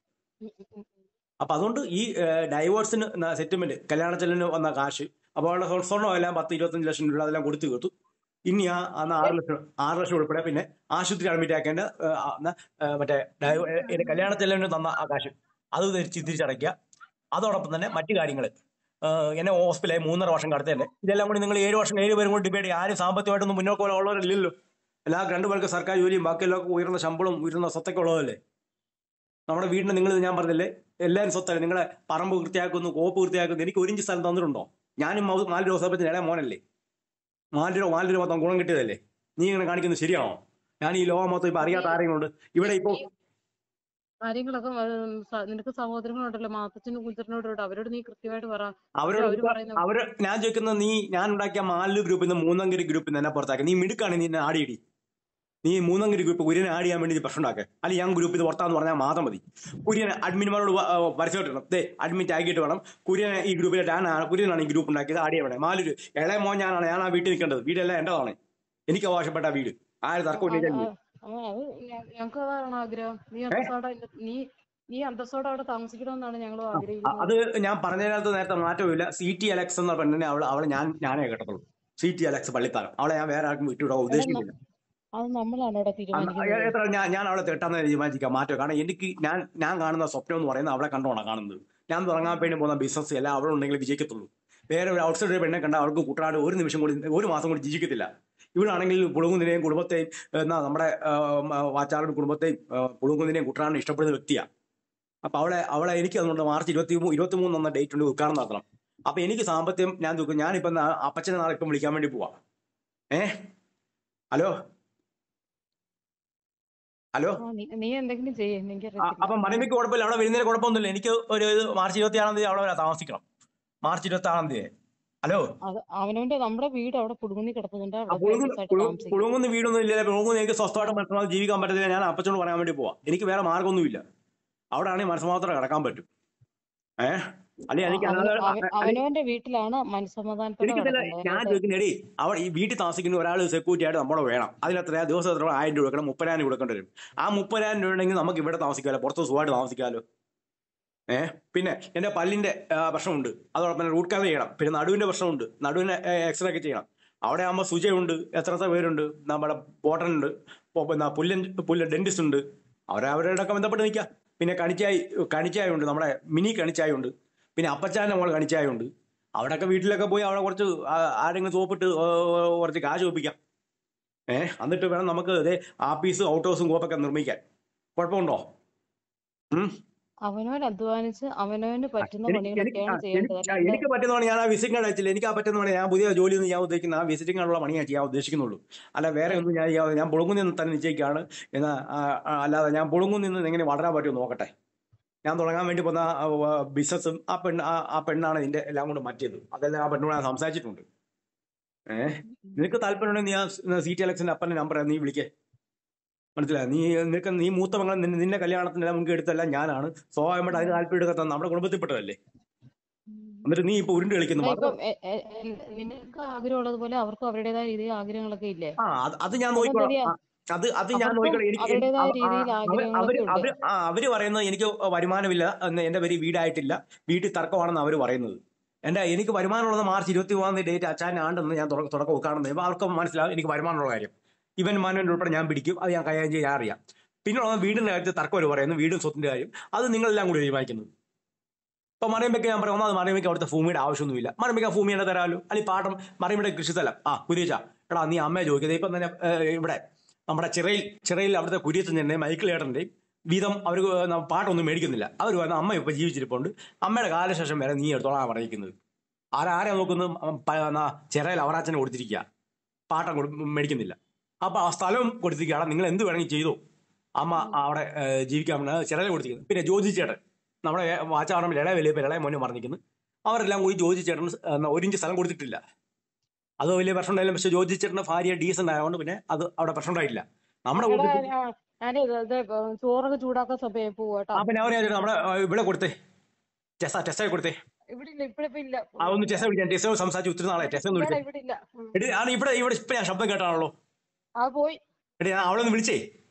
ഉം ഉം ഉം. അപ്പൊ അതുകൊണ്ട് ഈ ഡൈവേഴ്സിന് സെറ്റിൽമെന്റ് കല്യാണ ചെലവിന് വന്ന കാശ് അപ്പോൾ അവളുടെ സ്വ- സ്വർണ്ണം എല്ലാം പത്ത് ഇരുപത്തഞ്ച് ലക്ഷം രൂപ അതെല്ലാം കൊടുത്തു തീർത്തു ഇനി ആ അന്ന് ആറ് ലക്ഷം ആറ് ലക്ഷം ഉൾപ്പെടെ പിന്നെ ആശുപത്രി അഡ്മിറ്റ് ആക്കേണ്ട ഏ, ആ, ന്ന, ഏ, മറ്റേ ഡൈ- ഏ, ഇത് കല്യാണ ചെലവിന് തന്ന ആ കാശ് അത് തിരിച്ച് തിരിച്ചടയ്ക്കുക അതോടൊപ്പം തന്നെ മറ്റു കാര്യങ്ങൾ എന്നെ ഹോസ്പിറ്റലായി മൂന്നര വർഷം കടത്തേണ്ടേ ഇതെല്ലാം കൂടി നിങ്ങൾ ഏഴ് വർഷം ഏഴ് പേരും കൂടി ഡിബേറ്റ് ചെയ്യും ആരും സാമ്പത്തികമായിട്ടൊന്നും മുന്നോട്ട് പോലെ ഉള്ളവരില്ലല്ലോ എല്ലാവർക്കും രണ്ടുപേർക്ക് സർക്കാർ ജോലിയും ബാക്കിയെല്ലാം ഉയർന്ന ശമ്പളവും ഉയർന്ന സ്വത്തൊക്കെ ഉള്ളതല്ലേ നമ്മുടെ വീടിന് നിങ്ങൾ ഞാൻ പറഞ്ഞില്ലേ എല്ലാവരും സ്വത്തല്ലേ നിങ്ങളെ പറമ്പ് വൃത്തിയാക്കുന്നു കോപ്പ് വൃത്തിയാക്കുന്നു എനിക്ക് ഒരു ഇഞ്ച് സ്ഥലം തന്നിട്ടുണ്ടോ ഞാനും മൗ- നാല് രൂപ സമയത്തിന് ഇടയ മോനല്ലേ നാല് രൂപ നാല് രൂപ മൊത്തം ഗുണം കിട്ടിയതല്ലേ നീ ഇങ്ങനെ കാണിക്കുന്നത് ശരിയാണോ ഞാൻ ഈ ലോകം മൊത്തം ഇപ്പൊ അറിയാത്ത ആരെങ്കിലും ഉണ്ട് ഇവിടെ ഇപ്പോ ഈ കാര്യങ്ങളൊക്കെ ഉം, സ- നിനക്ക് സഹോദരങ്ങളുണ്ടല്ലോ മാത്തച്ഛനും കുഞ്ചറിനോട് അവരോട് നീ കൃത്യമായിട്ട് പറ പക്ഷെ അവരോട് അവര് ഇപ്പൊ പറയുന്ന അവര് ഞാൻ ചോദിക്കുന്നത് നീ ഞാൻ ഉണ്ടാക്കിയ മാലു ഗ്രൂപ്പിൽ നിന്ന് മൂന്നങ്കരി ഗ്രൂപ്പിൽ നിന്ന് എന്നെ പുറത്താക്കി നീ മിടുക്കാണ് നീ എന്നെ ആടിയിടി നീ മൂന്നങ്കരി ഗ്രൂപ്പ് കുര്യനെ ആഡ് ചെയ്യാൻ വേണ്ടി നീ പ്രശ്നം ഉണ്ടാക്കുക അല്ലെങ്കിൽ ഞാൻ ഗ്രൂപ്പ് ഇത് പുറത്താന്ന് പറഞ്ഞാൽ മാത്രം മതി കുര്യനെ അഡ്മിന്മാരോട് പരിശോധിക്കണം ദേ അഡ്മിറ്റ് ആക്കിയിട്ട് വേണം കുര്യനെ ഈ ഗ്രൂപ്പിലെ ഞാനാണ് കുര്യനാണ് ഈ ഗ്രൂപ്പ് ഉണ്ടാക്കിയത് ആഡ് ചെയ്യണം മാലു ഇളയ മോൻ ഞാനാണ് ഞാൻ ആ വീട്ടിൽ നിൽക്കേണ്ടത് വീടെല്ലാം എന്റേതാണ് എനിക്ക് അവകാശപ്പെട്ട വീട് ആര് തർക്കം അത് ഉന്നയിക്കാൻ അത് ആ, അത് ഞങ്ങൾക്ക് അതാണ് ആഗ്രഹം നീ ഏ? അന്തസ്സോടെ ഇല്ല- നീ നീ അന്തസ്സോടെ അവിടെ താമസിക്കണമെന്നാണ് ഞങ്ങൾ ആ, ആഗ്രഹിക്കുന്നത് അത് ഞാൻ പറഞ്ഞതിനകത്ത് നേരത്തെ മാറ്റമില്ല സി ടി അലക്സ് എന്ന പെണ്ണിനെ അവൾ അവളെ ഞാൻ ഞാനേ കേട്ടത്തുള്ളൂ സി ടി അലക്സ് പള്ളിത്താനം അവളെ ഞാൻ വേറെ ആർക്കും വിട്ടുവിടാൻ എടാ ന- ഉദ്ദേശിക്കുന്നില്ല അത് നമ്മളാണ് അവിടെ അന്ന് തീരുമാനിക്കുന്നത് എത്ര ഞാൻ ഞാൻ അവളെ തെട്ടാന്ന് തീരുമാനിക്കാം മാറ്റം കാരണം എനിക്ക് ഞാൻ ഞാൻ കാണുന്ന സ്വപ്നം എന്ന് പറയുന്നത് അവളെ കണ്ടോണ കാണുന്നത് ഞാൻ തുടങ്ങാൻ വേണ്ടി പോകുന്ന ബിസിനസ് എല്ലാം അവളുണ്ടെങ്കിൽ വിജയിക്കത്തുള്ളൂ വേറെ ഒരു ഔട്ട്സൈഡ് ഒരു പെണ്ണെ കണ്ട അവൾക്ക് കുട്ടനാട് ഒരു നിമിഷം കൂടി ഒരു മാസം കൂടി ജീവിക്കത്തില്ല ഇവളാണെങ്കിൽ പുളുങ്കുന്നിനെയും കുടുംബത്തെയും എന്നാ നമ്മുടെ വാച്ചാറുടെ കുടുംബത്തെയും ആ, പുളുങ്കുന്നിനെയും കുട്ടനാടിനെ ഇഷ്ടപ്പെടുന്ന വ്യക്തിയാണ് അപ്പൊ അവളെ അവളെ എനിക്ക് അതുകൊണ്ട് മാർച്ച് ഇരുപത്തി ഇരുപത്തി മൂന്ന് എന്ന ഡേറ്റ് ഉണ്ട് ഉദ്ഘാടനം നടത്തണം അപ്പൊ എനിക്ക് സാമ്പത്തികം ഞാൻ നോക്കും ഞാനിപ്പം നാ- അപ്പച്ചനെ നാളെ ഇപ്പം വിളിക്കാൻ വേണ്ടി പോവാ ഏ ഹലോ ഹലോ ആ നീ നീ എന്തെങ്കിലും ചെയ്യേ ആ, എനിക്കറിയത്തില്ല അപ്പം മണിമിക്ക് കുഴപ്പമില്ല അവിടെ വരുന്നതിന് കുഴപ്പമൊന്നുമില്ല എനിക്ക് ഒരു ഇത് മാർച്ച് ഇരുപത്തി ആറാം തീയതി അവിടെ വരെ താമസിക്കണം മാർച്ച് ഇരുപത്തി ആറാം തീയതി ഹലോ അത് അവനവന്റെ നമ്മുടെ വീട് അവിടെ കുടുങ്ങുന്നി കിടക്കുന്നുണ്ട് ആ അവിടെ പുളുങ്ങുന്ന സേഫായിട്ട് പുളു- താമസിക്കും പുളുങ്ങുന്ന വീടൊന്നും ഇല്ല പുളുങ്ങുന്ന എനിക്ക് സ്വസ്ഥമായിട്ട് മനസ്സിലാക്കി ജീവിക്കാൻ പറ്റത്തില്ല ഞാൻ അപ്പച്ചോട് പറയാൻ വേണ്ടി പോവാം എനിക്ക് വേറെ മാർഗമൊന്നുമില്ല അവിടെ ആണെങ്കിൽ മനസ്സുമാത്രം കിടക്കാൻ പറ്റും ഏഹ് അല്ലെങ്കിൽ ആ, എനിക്ക് അവന് അല്ലാതെ അവൻ അവനവന്റെ വീട്ടിലാണ് മനസ്സമാധാനത്തോടെ എനിക്കതല്ല കിടക്കേണ്ടത് ഞാൻ അല്ലാതെ ചോദിക്കുന്ന എടി അവിടെ ഈ വീട്ടിൽ താമസിക്കുന്ന ഒരാൾ സെക്യൂരിറ്റി ആയിട്ട് നമ്മുടെ വേണം അതിനെത്ര ദിവസം എത്ര ആയിരം രൂപ കൊടുക്കണം മുപ്പതിനായിരം കൊടുക്കേണ്ടി വരും ആ മുപ്പതിനായിരം രൂപ ഉണ്ടെങ്കിൽ നമുക്ക് ഇവിടെ താമസിക്കാമല്ലോ പുറത്ത് സുഖമായിട്ട് താമസിക്കാമല്ലോ ഏഹ് പിന്നെ എന്റെ പല്ലിന്റെ ആ, പ്രശ്നമുണ്ട് അതോടൊപ്പം തന്നെ റൂട്ട് കനാൽ ചെയ്യണം പിന്നെ നടുവിന്റെ പ്രശ്നമുണ്ട് നടുവിന് എക്സ്റേ ഒക്കെ ചെയ്യണം അവിടെ ആകുമ്പോൾ സുജയുണ്ട് എത്ര പേരുണ്ട് നമ്മുടെ ബോട്ടനുണ്ട് പിന്നെ പുല്ലൻ പുല്ല ഡെന്റിസ്റ്റ് ഉണ്ട് അവരെ അവരോടൊക്കെ ബന്ധപ്പെട്ട് നിൽക്കാം പിന്നെ കണിച്ചായി കണിച്ചായ ഉണ്ട് നമ്മുടെ മിനി കണിച്ചായ ഉണ്ട് പിന്നെ അപ്പച്ചാന്റെ മോൾ കണിച്ചായ ഉണ്ട് അവിടെയൊക്കെ വീട്ടിലൊക്കെ പോയി അവിടെ കുറച്ച് ആ- ആരെങ്കിലും സോപ്പിട്ട് ഏ, കുറച്ച് കാശ് ഒപ്പിക്കാം ഏഹ് എന്നിട്ട് വേണം നമുക്ക് ഇതേ ആപ്പീസും ഔട്ട് ഹൗസും കോപ്പൊക്കെ നിർമ്മിക്കാൻ കുഴപ്പമുണ്ടോ ഉം അവനവൻ അധ്വാനിച്ച് അവനവന് ആ, പറ്റുന്ന എനിക്ക് എനിക്ക് പണികളൊക്കെയാണ് ആ, ചെയ്യേണ്ടത് എനിക്ക് ആ, അല്ലാണ്ട് എനിക്ക് പറ്റുന്ന പണി ഞാൻ ആ വിസിറ്റിംഗ് കാർഡ് അയച്ചില്ല എനിക്ക് ആ പറ്റുന്ന പണി ഞാൻ പുതിയ ജോലിയൊന്നും ഞാൻ ഉദ്ദേശിക്കുന്ന ആ വിസിറ്റിംഗ് കാർഡുള്ള പണി ഞാൻ ചെയ്യാൻ ഉദ്ദേശിക്കുന്നുള്ളൂ അല്ല വേറെ ഒന്നും ഞാൻ ചെയ്യാതെ ഞാൻ പുളുങ്ങുന്നിൽ നിന്ന് തന്നെ നിശ്ചയിക്കുകയാണ് എന്നാ ആ, ആ, അല്ലാതെ ഞാൻ പുളുങ്ങുന്നിൽ നിന്ന് എങ്ങനെ വളരാൻ പറ്റുമോ നോക്കട്ടെ ഞാൻ തുടങ്ങാൻ വേണ്ടി പോകുന്ന ബിസിനസ്സും ആ പെണ്ണ് ആ ആ പെണ്ണാണ് ഇതിന്റെ എല്ലാം കൊണ്ട് മറ്റേത് അതെല്ലാം ആ പെണ്ണോട് ഞാൻ സംസാരിച്ചിട്ടുണ്ട് ഏഹ് നിനക്ക് താല്പര്യമുണ്ടെങ്കിൽ നീ ആ സി ടി അലക്സിന്റെ അപ്പന്റെ നമ്പർ നീ വിളിക്കേ മനസ്സിലായി നീ നിനക്ക് നീ മൂത്ത മകൾ നിന്നെ നിന്നെ കല്യാണത്തിന്റെ മുൻക് എടുത്തല്ല ഞാനാണ് സ്വാഭാവികമായിട്ട് അതിന് താല്പര്യം എടുക്കാത്ത നമ്മുടെ കുടുംബത്തിൽപ്പെട്ടതല്ലേ എന്നിട്ട് നീ ഇപ്പൊ ഉരുണ്ട് കളിക്കുന്നു എടാ, മാത്രം ഇപ്പം എ- എ- എ- നിനക്ക് ആഗ്രഹമുള്ളത് പോലെ അവർക്കും അവരുടേതായ രീതിയിൽ ആഗ്രഹങ്ങളൊക്കെ ഇല്ലേ ആ അത് അത് ഞാൻ അതെന്താ നോക്കിക്കോളാം നീ ആ, അത് അത് ഞാൻ അവർക്കും നോക്കിക്കോളാം എനിക്ക് എനിക്ക് അവരുടേതായ അവ- ആ, രീതിയിൽ അവര് അവര് ആഗ്രഹങ്ങളൊക്കെ ഉണ്ട് അവര് ആ അവര് പറയുന്നത് എനിക്ക് വരുമാനമില്ല എന്ന് എന്റെ പേര് വീടായിട്ടില്ല വീട്ടിൽ തർക്കമാണെന്ന് അവര് പറയുന്നത് എന്റെ എനിക്ക് വരുമാനമുള്ളത് മാർച്ച് ഇരുപത്തി മൂന്നാം തീയതി ഡേറ്റ് അച്ഛൻ്റെ ആണ്ടെന്ന് ഞാൻ തുടക്കം തുടക്കം ഉദ്ഘാടനം ചെയ്യുമ്പോൾ അവർക്ക് മനസ്സിലാവും എനിക്ക് വരുമാനമുള്ള കാര്യം ഇവൻ മാനുവൽ ഉൾപ്പെടെ ഞാൻ പിടിക്കും അത് ഞാൻ കൈകാര്യം ചെയ്യാൻ അറിയാം പിന്നെ ഉള്ളത് വീടിന്റെ കാര്യത്തിൽ തർക്കം അവർ പറയുന്നു വീടും സ്വത്തിന്റെ കാര്യം അത് നിങ്ങളെല്ലാം കൂടി തീരുമാനിക്കുന്നത് ഇപ്പൊ മറിയമ്പയ്ക്ക് ഞാൻ പറയാം ഒന്നാമത് മറിയമ്പയ്ക്ക് അവിടുത്തെ ഭൂമിയുടെ ആവശ്യമൊന്നുമില്ല മറിയമ്പയ്ക്ക് ആ ഭൂമി എന്നെ തരാമല്ലോ അല്ലെങ്കിൽ പാട്ടം മറിയമ്മയുടെ കൃഷിസ്ഥലം ആ കുരിയച്ച എടാ നീ അമ്മയെ ചോദിക്കുന്നത് ഇപ്പം തന്നെ ഏ, ഇവിടെ നമ്മുടെ ചിറയിൽ ചിറയിൽ അവിടുത്തെ കുര്യച്ചൻ്റെ മൈക്കിൾ ഏട്ടൻ്റെയും വീതം അവർ പാട്ടൊന്നും മേടിക്കുന്നില്ല അവർ പറയുന്ന അമ്മ ഇപ്പൊ ജീവിച്ചിരിപ്പുണ്ട് അമ്മയുടെ കാലശേഷം വരെ നീ എടുത്തോളാൻ പറഞ്ഞിരിക്കുന്നത് ആരാ ആരാ നോക്കുന്നത് ഉം, പ- എന്നാ, ചിറയിൽ അവറാച്ചനെ കൊടുത്തിരിക്കുക പാട്ടം കൊടു മേടിക്കുന്നില്ല അപ്പൊ ആ സ്ഥലം കൊടുത്തിരിക്കുകയാണ് നിങ്ങൾ എന്ത് വേണമെങ്കിൽ ചെയ്തോ അമ്മ അവിടെ ഏ, ജീവിക്കാൻ ചിറയിൽ കൊടുത്തിരിക്കുന്നത് പിന്നെ ജ്യോതി ചേട്ടൻ നമ്മുടെ വാച്ചാടമ്പിൽ ഇളയ വലിയ പേര് ഇളയ മോനെ പറഞ്ഞിരിക്കുന്നു അവരെല്ലാം കൂടി ജോജി ചേട്ടന് സ്- എന്നാ ഒരു ഇഞ്ച് സ്ഥലം കൊടുത്തിട്ടില്ല അത് വലിയ പ്രശ്നം ഉണ്ടായില്ല പക്ഷെ ജോജി ചേട്ടന്റെ ഭാര്യ ഡീസന്റ് ആയതുകൊണ്ട് പിന്നെ അത് അവിടെ പ്രശ്നം ഉണ്ടായില്ല നമ്മുടെ എടാ കൂട്ടത്തിൽ ഞാ- ഞാനേ ഇത് ഇത് ഇപ്പൊ ചോറൊക്കെ ചൂടാക്കാൻ സമയം പോവാട്ടോ ആ പിന്നെ അവരെ നമ്മുടെ ആ, ഇവിടെ കൊടുത്തേ ടെസ ടെസ്സ കൊടുത്തേ ഇവിടെ ഇല്ല ഇവിടെ ഇപ്പൊ ഇല്ല ആ ഒന്ന് ടെസ്സ വിളിക്കാൻ ടെസ്സ സംസാരിച്ച് ഒത്തിരി നാളെ ടെസ്സ ഒന്ന് ഇല്ലടാ വിളിച്ചേ ഇവിടെ ഇല്ല ഉം. എടി ആണ് ഇവിടെ ഇവിടെ ഇപ്പൊ ഞാൻ ശബ്ദം കേട്ടാണല്ലോ അത് പോയി എടി ഞാൻ അവളെ ഒന്ന് വിളിച്ചേ